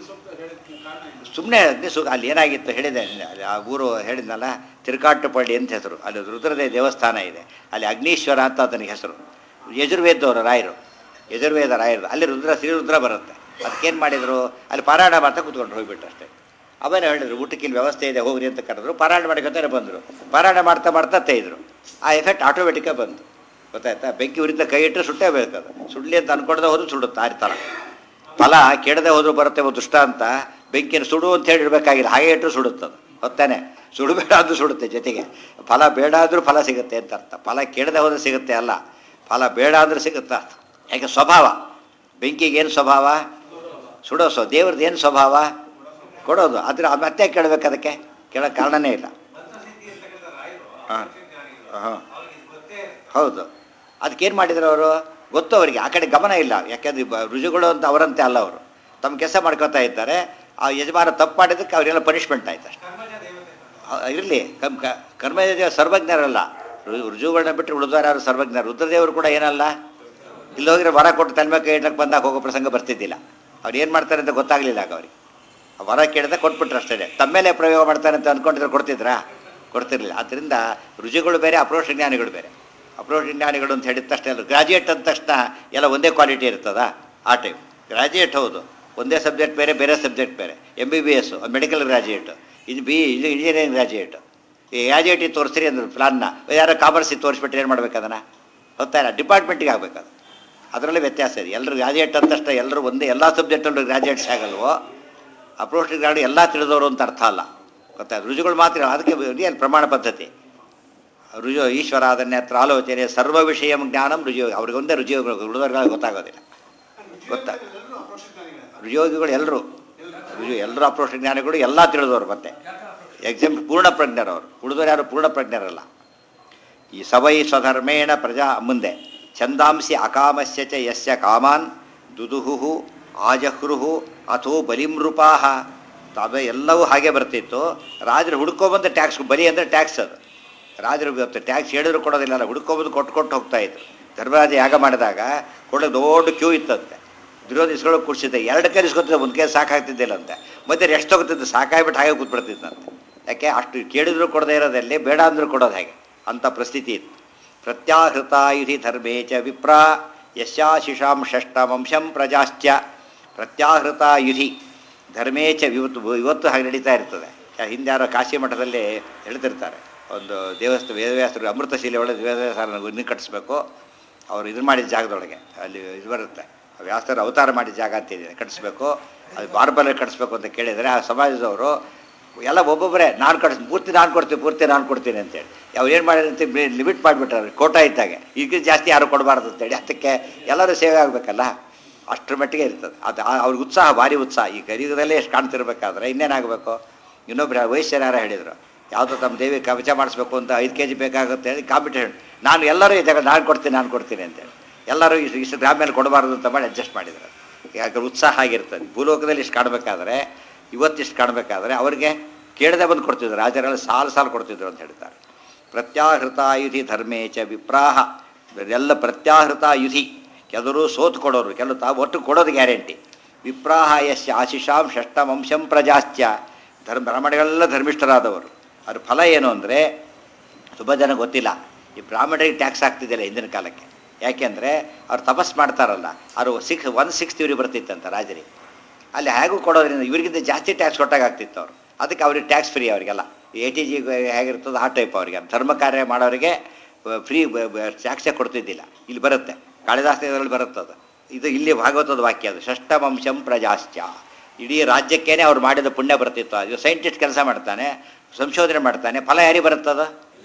ಸುಮ್ಮನೆ ಸು ಅಲ್ಲಿ ಏನಾಗಿತ್ತು ಹೇಳಿದೆ ನಿನ್ನೆ. ಅಲ್ಲಿ ಆ ಊರು ಹೇಳಿದ್ನಲ್ಲ ತಿರುಕಾಟುಪಳ್ಳಿ ಅಂತ ಹೆಸರು ಅಲ್ಲಿ ರುದ್ರದೇ ದೇವಸ್ಥಾನ ಇದೆ ಅಲ್ಲಿ ಅಗ್ನೀಶ್ವರ ಅಂತ ಅದನಿಗೆ ಹೆಸರು ಯಜುರ್ವೇದವರು ರಾಯರು ಯಜುರ್ವೇದ ರಾಯರು ಅಲ್ಲಿ ರುದ್ರ ಶ್ರೀರುದ್ರ ಬರುತ್ತೆ ಅದಕ್ಕೇನು ಮಾಡಿದರು ಅಲ್ಲಿ ಪಾರಾಯಣ ಮಾಡ್ತಾ ಕೂತ್ಕೊಂಡು ಹೋಗ್ಬಿಟ್ಟು ಅಷ್ಟೇ ಅವೇನು ಹೇಳಿದ್ರು ಊಟಕ್ಕೆ ಇಲ್ಲಿ ವ್ಯವಸ್ಥೆ ಇದೆ ಹೋಗ್ರಿ ಅಂತ ಕರೆದ್ರು ಪಾರಾಯಣ ಮಾಡ್ಕೊತಾರೆ ಬಂದರು ಪಾರಾಯಣ ಮಾಡ್ತಾ ಮಾಡ್ತಾ ತೇಯ್ದರು ಆ ಎಫೆಕ್ಟ್ ಆಟೋಮೆಟಿಕ್ಕಾಗಿ ಬಂತು ಗೊತ್ತಾಯ್ತಾ ಬೆಂಕಿ ಉರಿದ ಕೈ ಇಟ್ಟರೆ ಸುಟ್ಟೇ ಬೇಕದು ಸುಡ್ಲಿ ಅಂತ ಅನ್ಕೊಳ್ದೆ ಹೋದ್ರು ಸುಡುತ್ತೆ ಆ ಥರ ಫಲ ಕೆಡದೆ ಹೋದ್ರು ಬರುತ್ತೆ ಒಂದು ದುಷ್ಟ ಅಂತ ಬೆಂಕಿನ ಸುಡು ಅಂತ ಹೇಳಿರ್ಬೇಕಾಗಿಲ್ಲ ಹಾಗೆ ಇಟ್ಟರು ಸುಡುತ್ತದು ಹೊತ್ತಾನೆ ಸುಡಬೇಡ ಅಂದ್ರೂ ಸುಡುತ್ತೆ ಜೊತೆಗೆ ಫಲ ಬೇಡ ಆದರೂ ಫಲ ಸಿಗುತ್ತೆ ಅಂತ ಅರ್ಥ ಫಲ ಕೆಡದೆ ಹೋದ್ರೆ ಸಿಗುತ್ತೆ ಅಲ್ಲ ಫಲ ಬೇಡ ಅಂದ್ರೆ ಸಿಗುತ್ತೆ ಅರ್ಥ ಯಾಕೆ ಸ್ವಭಾವ ಬೆಂಕಿಗೆ ಏನು ಸ್ವಭಾವ ಸುಡೋ ಸ್ವ ದೇವ್ರದ್ದು ಏನು ಸ್ವಭಾವ ಕೊಡೋದು ಆದರೆ ಮತ್ತೆ ಕೇಳಬೇಕು ಅದಕ್ಕೆ ಕೇಳೋಕ್ಕೆ ಕಾರಣನೇ ಇಲ್ಲ ಹಾಂ ಹಾಂ ಹೌದು ಅದಕ್ಕೇನು ಮಾಡಿದ್ರು ಅವರು ಗೊತ್ತು ಅವರಿಗೆ ಆ ಕಡೆ ಗಮನ ಇಲ್ಲ ಯಾಕೆಂದ್ರೆ ಬ- ರುಜುಗಳು ಅಂತ ಅವರಂತೆ ಅಲ್ಲ ಅವರು ತಮ್ಮ ಕೆಲಸ ಮಾಡ್ಕೋತಾ ಇದ್ದಾರೆ ಆ ಯಜಮಾನ ತಪ್ಪು ಮಾಡಿದ್ದಕ್ಕೆ ಅವರೆಲ್ಲ ಪನಿಷ್ಮೆಂಟ್ ಆಯ್ತು ಅಷ್ಟೇ ಇರಲಿ ಕಮ್ ಕ ಕರ್ಮದೇವ ಸರ್ವಜ್ಞರಲ್ಲ ರು- ರುಜುಗಳನ್ನ ಬಿಟ್ಟರೆ ಉಳಿದವರು ಯಾರು ಸರ್ವಜ್ಞರು ರುದ್ರದೇವರು ಕೂಡ ಏನಲ್ಲ ಇಲ್ಲಿ ಹೋಗಿರೋ ವರ ಕೊಟ್ಟು ತಲೆ ಕೈ ಇಟ್ಟಕ್ಕೆ ಬಂದಾಗ ಹೋಗೋ ಪ್ರಸಂಗ ಬರ್ತಿದ್ದಿಲ್ಲ ಅವ್ರು ಏನು ಮಾಡ್ತಾರೆ ಅಂತ ಗೊತ್ತಾಗಲಿಲ್ಲ ಆಗ ಅವ್ರಿಗೆ ಆ ವರ ಕೇಳಿದ ಕೊಟ್ಬಿಟ್ರು ಅಷ್ಟೇ ತಮ್ಮೇಲೆ ಪ್ರಯೋಗ ಮಾಡ್ತಾರೆ ಅಂತ ಅಂದ್ಕೊಂಡಿದ್ರೆ ಕೊಡ್ತಿದ್ರಾ ಕೊಡ್ತಿರ್ಲಿಲ್ಲ ಆದ್ದರಿಂದ ರುಚಿಗಳು ಬೇರೆ ಅಪ್ರೋಷ ಜ್ಞಾನಿಗಳು ಬೇರೆ ಅಪ್ರೋಷ ಜ್ಞಾನಿಗಳು ಅಂತ ಹೇಳಿದ ತಕ್ಷಣ ಎಲ್ಲರೂ ಗ್ರಾಜುಯೇಟ್ ಅಂದ ತಕ್ಷಣ ಎಲ್ಲ ಒಂದೇ ಕ್ವಾಲಿಟಿ ಇರ್ತದಾ ಆ ಟೈಪ್ ಗ್ರಾಜುಯೇಟ್ ಹೌದು ಒಂದೇ ಸಬ್ಜೆಕ್ಟ್ ಬೇರೆ ಬೇರೆ ಸಬ್ಜೆಕ್ಟ್ ಬೇರೆ M B B S medical graduate ಇದು ಬಿ ಇದು ಇಂಜಿನಿಯರಿಂಗ್ ಗ್ರಾಜುಯೇಟು ಈ ಗ್ರಾಜುಯೇಟಿಗೆ ತೋರಿಸ್ರಿ ಅಂದ್ರು ಪ್ಲಾನ್ನ ಯಾರೋ ಕಾಮರ್ಸಿಗೆ ತೋರಿಸ್ಬಿಟ್ರೆ ಏನು ಮಾಡ್ಬೇಕು ಅದನ್ನು ಗೊತ್ತಾ ಇಲ್ಲ ಡಿಪಾರ್ಟ್ಮೆಂಟಿಗೆ ಆಗಬೇಕದು ಅದರಲ್ಲಿ ವ್ಯತ್ಯಾಸ ಇದೆ ಎಲ್ಲರೂ ಗ್ರಾಜುಯೇಟ್ ಅಂದ ತಕ್ಷಣ ಎಲ್ಲರೂ ಒಂದೇ ಎಲ್ಲ ಸಬ್ಜೆಕ್ಟಲ್ಲೂ ಗ್ರಾಜುಯೇಟ್ಸ್ ಆಗಲ್ವೋ ಅಪ್ರೋಚ್ ಗ್ರಾಡ್ ಎಲ್ಲ ತಿಳಿದವರು ಅಂತ ಅರ್ಥ ಅಲ್ಲ ಗೊತ್ತಾ ರುಜುಗಳು ಮಾತ್ರ ಅದಕ್ಕೆ ರಿಯಲ್ ಪ್ರಮಾಣ ಪದ್ಧತಿ ರುಜು ಈಶ್ವರ ಅದನ್ನೇ ಹತ್ರ ಆಲೋಚನೆ ಸರ್ವ ವಿಷಯ ಜ್ಞಾನಂ ರುಜು ಅವ್ರಿಗೊಂದೇ ರುಜು ಉಳಿದವ್ರಿಗೆ ಗೊತ್ತಾಗೋದಿಲ್ಲ ಗೊತ್ತಾ ರುಜೋಗಿಗಳು ಎಲ್ಲರೂ ರುಜು ಎಲ್ಲರೂ ಅಪ್ರೋಷ ಜ್ಞಾನಿಗಳು ಎಲ್ಲ ತಿಳಿದವರು ಮತ್ತೆ ಎಕ್ಸಾಮ್ ಪೂರ್ಣ ಪ್ರಜ್ಞರವರು ಉಳಿದವರು ಯಾರು ಪೂರ್ಣ ಪ್ರಜ್ಞರಲ್ಲ ಈ ಸವೈ ಸ್ವಧರ್ಮೇಣ ಪ್ರಜಾ ಮುಂದೆ ಛಂದಾಂಸಿ ಅಕಾಮಸ್ಯ ಚ ಯಸ್ಯ ಕಾಮಾನ್ ದುದುಹು ಆಜಹೃಹು ಅಥೋ ಬಲಿಮೃಪಾಹ ತಾವೇ ಎಲ್ಲವೂ ಹಾಗೆ ಬರ್ತಿತ್ತು ರಾಜರು ಹುಡ್ಕೊಬಂದು ಟ್ಯಾಕ್ಸ್ ಬಲಿ ಅಂದರೆ ಟ್ಯಾಕ್ಸ್ ಅದು ರಾಜರು ಇವತ್ತು ಟ್ಯಾಕ್ಸ್ ಹೇಳಿದ್ರು ಕೊಡೋದಿಲ್ಲ ಹುಡ್ಕೊಬಂದು ಕೊಟ್ಟು ಕೊಟ್ಟು ಹೋಗ್ತಾ ಇದ್ರು ಧರ್ಮರಾಜ ಯಾಗ ಮಾಡಿದಾಗ ಕೊಡೋ ದೊಡ್ಡ ಕ್ಯೂ ಇತ್ತಂತೆ ವಿರೋಧ ಇಸ್ಕೊಳ್ಳೋ ಕೂರ್ಸಿದ್ದೆ ಎರಡು ಕೈ ಇಸ್ಕೊತಿದ್ದೆ ಒಂದು ಕೈ ಸಾಕಾಗ್ತಿದ್ದಿಲ್ಲ ಅಂತೆ ಮತ್ತೆ ಎಷ್ಟು ತಗೋತಿದ್ದು ಸಾಕಾಗ್ಬಿಟ್ಟು ಹಾಗೆ ಕೂತ್ಬಿಡ್ತಿದ್ದಂತೆ ಯಾಕೆ ಅಷ್ಟು ಕೇಳಿದ್ರು ಕೊಡದೇ ಇರೋದಲ್ಲಿ ಬೇಡ ಅಂದರೂ ಕೊಡೋದು ಹಾಗೆ ಅಂಥ ಪರಿಸ್ಥಿತಿ ಇತ್ತು ಪ್ರತ್ಯಾಹೃತಾಯುಧಿ ಧರ್ಮೇ ಚ ವಿಪ್ರ ಯಶಾಶಿಷಾಂ ಷಷ್ಟವಂಶಂ ಪ್ರಜಾಶ್ಚ ಪ್ರತ್ಯಾಹೃತಾಯುಧಿ ಧರ್ಮೇ ಚ ಇವತ್ತು ಇವತ್ತು ಹಾಗೆ ನಡೀತಾ ಇರ್ತದೆ ಯಾ- ಹಿಂದೆ ಯಾರೋ ಕಾಶಿ ಮಠದಲ್ಲಿ ಹೇಳ್ತಿರ್ತಾರೆ ಒಂದು ದೇವಸ್ಥಾನ ವೇದವ್ಯಾಸರು ಅಮೃತಶಿಲೆ ಒಳಗೆ ವೇದವ್ಯಾಸರನ್ನ ಇನ್ನೂ ಕಟ್ಟಿಸ್ಬೇಕು ಅವ್ರು ಇದು ಮಾಡಿದ ಜಾಗದೊಳಗೆ ಅಲ್ಲಿ ಇದು ಬರುತ್ತೆ ವ್ಯಾಸರು ಅವತಾರ ಮಾಡಿದ ಜಾಗ ಅಂತಿದೆ ಕಟ್ಟಿಸ್ಬೇಕು ಅದು ಬಾರ್ಬಲ್ ಕಟ್ಟಿಸ್ಬೇಕು ಅಂತ ಕೇಳಿದರೆ ಆ ಸಮಾಜದವರು ಎಲ್ಲ ಒಬ್ಬೊಬ್ಬರೇ ನಾನು ಕಳಿಸ್ ಪೂರ್ತಿ ನಾನು ಕೊಡ್ತೀನಿ ಪೂರ್ತಿ ನಾನು ಕೊಡ್ತೀನಿ ಅಂತೇಳಿ ಅವ್ರು ಏನು ಮಾಡಿದಂತೆ ಲಿಮಿಟ್ ಮಾಡಿಬಿಟ್ಟಾರೆ ಕೋಟ ಇದ್ದಾಗೆ ಈಗ ಜಾಸ್ತಿ ಯಾರು ಕೊಡಬಾರ್ದು ಅಂತೇಳಿ ಅದಕ್ಕೆ ಎಲ್ಲರೂ ಸೇವೆ ಆಗಬೇಕಲ್ಲ ಅಷ್ಟರ ಮಟ್ಟಿಗೆ ಇರ್ತದೆ ಅದು ಆ- ಅವ್ರಿಗೆ ಉತ್ಸಾಹ ಭಾರಿ ಉತ್ಸಾಹ ಈ ಗರೀಬದಲ್ಲೇ ಎಷ್ಟು ಕಾಣ್ತಿರ್ಬೇಕಾದ್ರೆ ಇನ್ನೇನಾಗಬೇಕು ಇನ್ನೊಬ್ರು ವಯಸ್ಸರಾರ ಹೇಳಿದರು ಯಾವುದೋ ತಮ್ಮ ದೇವಿ ಕವಚ ಮಾಡಿಸ್ಬೇಕು ಅಂತ ಐದು ಕೆ ಜಿ ಬೇಕಾಗುತ್ತೆ ಹೇಳಿ ಕಾಂಪಿಟೇಷನ್ ನಾನು ಎಲ್ಲರೂ ಇದ್ದಾಗ ನಾನು ಕೊಡ್ತೀನಿ ನಾನು ಕೊಡ್ತೀನಿ ಅಂತೇಳಿ ಎಲ್ಲರೂ ಇಷ್ಟು ಇಷ್ಟು ಗ್ರಾಮ್ ಮೇಲೆ ಕೊಡಬಾರ್ದು ಅಂತ ಮಾಡಿ ಅಡ್ಜಸ್ಟ್ ಮಾಡಿದ್ರು ಯಾಕಂದ್ರೆ ಉತ್ಸಾಹ ಆಗಿರ್ತದೆ ಭೂಲೋಕದಲ್ಲಿ ಇಷ್ಟು ಕಾಣಬೇಕಾದ್ರೆ ಇವತ್ತಿಷ್ಟು ಕಾಣಬೇಕಾದ್ರೆ ಅವ್ರಿಗೆ ಕೇಳದೆ ಬಂದು ಕೊಡ್ತಿದ್ರು ರಾಜರೆಲ್ಲ ಸಾಲು ಸಾಲು ಕೊಡ್ತಿದ್ರು ಅಂತ ಹೇಳ್ತಾರೆ ಪ್ರತ್ಯಾಹೃತಾಯುಧಿ ಧರ್ಮೇ ಚ ವಿಪ್ರಾಹ ಎಲ್ಲ ಪ್ರತ್ಯಾಹೃತಾಯುಧಿ ಕೆಲವರು ಸೋತು ಕೊಡೋರು ಕೆಲವು ತಾವು ಒಟ್ಟು ಕೊಡೋದು ಗ್ಯಾರಂಟಿ ವಿಪ್ರಾಹ ಯಶ್ಯ ಆಶಿಷಾಂ ಷಷ್ಟಮಂಶಂ ಪ್ರಜಾಸ್ತ್ಯ ಧರ್ಮ ಬ್ರಾಹ್ಮಣಗಳೆಲ್ಲ ಧರ್ಮಿಷ್ಠರಾದವರು ಅದ್ರ ಫಲ ಏನು ಅಂದರೆ ತುಂಬ ಜನ ಗೊತ್ತಿಲ್ಲ ಈ ಬ್ರಾಹ್ಮಣರಿಗೆ ಟ್ಯಾಕ್ಸ್ ಆಗ್ತಿದ್ದಿಲ್ಲ ಹಿಂದಿನ ಕಾಲಕ್ಕೆ ಯಾಕೆಂದರೆ ಅವ್ರು ತಪಸ್ ಮಾಡ್ತಾರಲ್ಲ ಅವರು ಸಿಕ್ಸ್ ಒನ್ ಸಿಕ್ಸ್ತ್ ಇವ್ರಿಗೆ ಬರ್ತಿತ್ತಂತ ರಾಜರಿಗೆ ಅಲ್ಲಿ ಹೇಗೂ ಕೊಡೋದ್ರಿಂದ ಇವರಿಗಿಂತ ಜಾಸ್ತಿ ಟ್ಯಾಕ್ಸ್ ಕೊಟ್ಟಾಗ ಆಗ್ತಿತ್ತು ಅವರು ಅದಕ್ಕೆ ಅವ್ರಿಗೆ ಟ್ಯಾಕ್ಸ್ ಫ್ರೀ ಅವರಿಗೆಲ್ಲ ಎ ಟಿ ಜಿ ಹೇಗಿರ್ತದೆ ಆ ಟೈಪ್ ಅವರಿಗೆ ಧರ್ಮ ಕಾರ್ಯ ಮಾಡೋರಿಗೆ ಫ್ರೀ ಟ್ಯಾಕ್ಸೇ ಕೊಡ್ತಿದ್ದಿಲ್ಲ ಇಲ್ಲಿ ಬರುತ್ತೆ ಕಾಳಿದಾಸ ಇದರಲ್ಲಿ ಬರುತ್ತದು ಇದು ಇಲ್ಲಿ ಭಾಗವತದ ವಾಕ್ಯ ಅದು ಷಷ್ಟವಂಶಂ ಪ್ರಜಾಶ್ಚ ಇಡೀ ರಾಜ್ಯಕ್ಕೇನೆ ಅವ್ರು ಮಾಡಿದ ಪುಣ್ಯ ಬರ್ತಿತ್ತು ಅದು ಸೈಂಟಿಸ್ಟ್ ಕೆಲಸ ಮಾಡ್ತಾನೆ ಸಂಶೋಧನೆ ಮಾಡ್ತಾನೆ ಫಲ ಯಾರಿಗೆ ಬರುತ್ತದ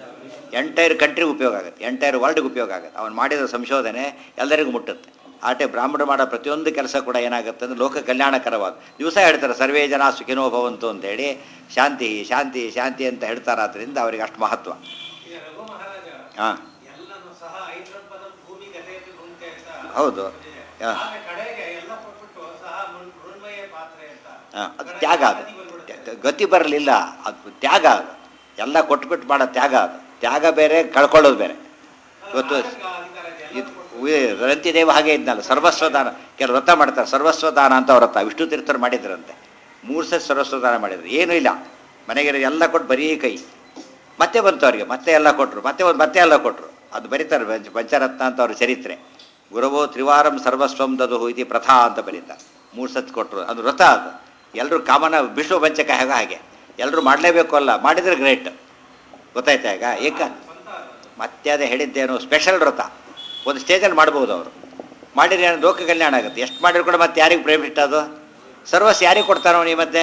ಎಂಟೈರ್ ಕಂಟ್ರಿಗೆ ಉಪಯೋಗ ಆಗುತ್ತೆ ಎಂಟೈರ್ ವರ್ಲ್ಡ್ಗೆ ಉಪಯೋಗ ಆಗುತ್ತೆ ಅವನು ಮಾಡಿದ ಸಂಶೋಧನೆ ಎಲ್ಲರಿಗೂ ಮುಟ್ಟುತ್ತೆ ಆಟೆ ಬ್ರಾಹ್ಮಣ ಮಾಡೋ ಪ್ರತಿಯೊಂದು ಕೆಲಸ ಕೂಡ ಏನಾಗುತ್ತೆ ಅಂದರೆ ಲೋಕ ಕಲ್ಯಾಣಕರವಾದ ದಿವಸ ಹೇಳ್ತಾರೆ ಸರ್ವೇ ಜನ ಸುಖಿನೋ ಭವಂತು ಅಂತೇಳಿ ಶಾಂತಿ ಶಾಂತಿ ಶಾಂತಿ ಅಂತ ಹೇಳ್ತಾರೆ ಆದ್ದರಿಂದ ಅವರಿಗೆ ಅಷ್ಟು ಮಹತ್ವ ಈಗ ರಘು ಮಹಾರಾಜ ಹಾಂ ಎಲ್ಲನೂ ಸಹ ಐದ್ರಂಪದ ಭೂಮಿ ಗದೆಯಲ್ಲಿ ಮುಂತೆ ಅಂತ ಹೌದು ಇದೆ. ಹಾ. ಆದ್ರೆ ಕಡೆಗೆ ಎಲ್ಲ ಕೊಟ್ಬಿಟ್ಟು ಸಹ ಮೃ- ಮೃಣ್ಮಯ ಪಾತ್ರೆ ಅಂತ ಹಾಂ ಅದು ಕಡೆಗೆ ತ್ಯಾಗ ಅದು ಗತಿ ಬಂದ್ಬಿಡುತ್ತೆ. ತ್ಯ- ಗತಿ ಬರಲಿಲ್ಲ ಅದು ತ್ಯಾಗ ಅದು ಎಲ್ಲ ಕೊಟ್ಬಿಟ್ಟು ಮಾಡೋ ತ್ಯಾಗ ಅದು ತ್ಯಾಗ ಬೇರೆ ಕಳ್ಕೊಳ್ಳೋದು ಬೇರೆ ಇವತ್ತು ಆಟಂಕ ಅಧಿಕಾರ ಇದೆ, ಎಲ್ಲನೂ ಕೊಟ್ಬಿಟ್ಟು ಇದು ರಂತಿದೇವ ಹಾಗೆ ಇದ್ನಲ್ಲ ಸರ್ವಸ್ವ ದಾನ ಕೆಲವು ವ್ರತ ಮಾಡ್ತಾರೆ ಸರ್ವಸ್ವ ದಾನ ಅಂತ ವ್ರತ ವಿಷ್ಣು ತೀರ್ಥರು ಮಾಡಿದ್ರಂತೆ ಮೂರು ಸತಿ ಸರ್ವಸ್ವ ದಾನ ಮಾಡಿದ್ರು ಏನೂ ಇಲ್ಲ ಮನೆಗೆ ಎಲ್ಲ ಕೊಟ್ಟು ಬರೀ ಕೈ ಮತ್ತೆ ಬಂತು ಅವರಿಗೆ ಮತ್ತೆ ಎಲ್ಲ ಕೊಟ್ಟರು ಮತ್ತೆ ಒಂದು ಮತ್ತೆ ಎಲ್ಲ ಕೊಟ್ಟರು ಅದು ಬರೀತಾರೆ ಪಂಚ- ಪಂಚರತ್ನ ಅಂತ ಅವ್ರ ಚರಿತ್ರೆ ಗುರವೋ ತ್ರಿವಾರಂ ಸರ್ವಸ್ವಂ ದದು ಇತಿ ಪ್ರಥಾ ಅಂತ ಬರೀತಾರೆ ಮೂರು ಸತಿ ಕೊಟ್ಟರು ಅದು ವ್ರತ ಅದು ಎಲ್ಲರೂ ಕಾಮನ ವಿಶ್ವ ಪಂಚಕ ಹೇಗೋ ಹಾಗೆ ಎಲ್ಲರೂ ಮಾಡಲೇಬೇಕು ಅಲ್ಲ ಮಾಡಿದರೆ ಗ್ರೇಟ್ ಗೊತ್ತಾಯ್ತಾ ಈಗ ಏಕ ಸ್ವಂತ ಅದು. ಮತ್ತೆ ಅದೇ ಹೇಳಿದ್ದೇನು ಸ್ಪೆಷಲ್ ವ್ರತ ಒಂದು ಸ್ಟೇಜಲ್ಲಿ ಮಾಡ್ಬೋದು ಅವರು ಮಾಡಿದ್ರೆ ಏನು ಲೋಕ ಕಲ್ಯಾಣ ಆಗುತ್ತೆ ಎಷ್ಟು ಮಾಡಿದ್ರು ಕೂಡ ಮತ್ತೆ ಯಾರಿಗೆ ಪ್ರೈವೇಟ್ ಅದು ಸರ್ವಸ್ ಯಾರಿಗೆ ಕೊಡ್ತಾನೋ ನೀವು ಮತ್ತೆ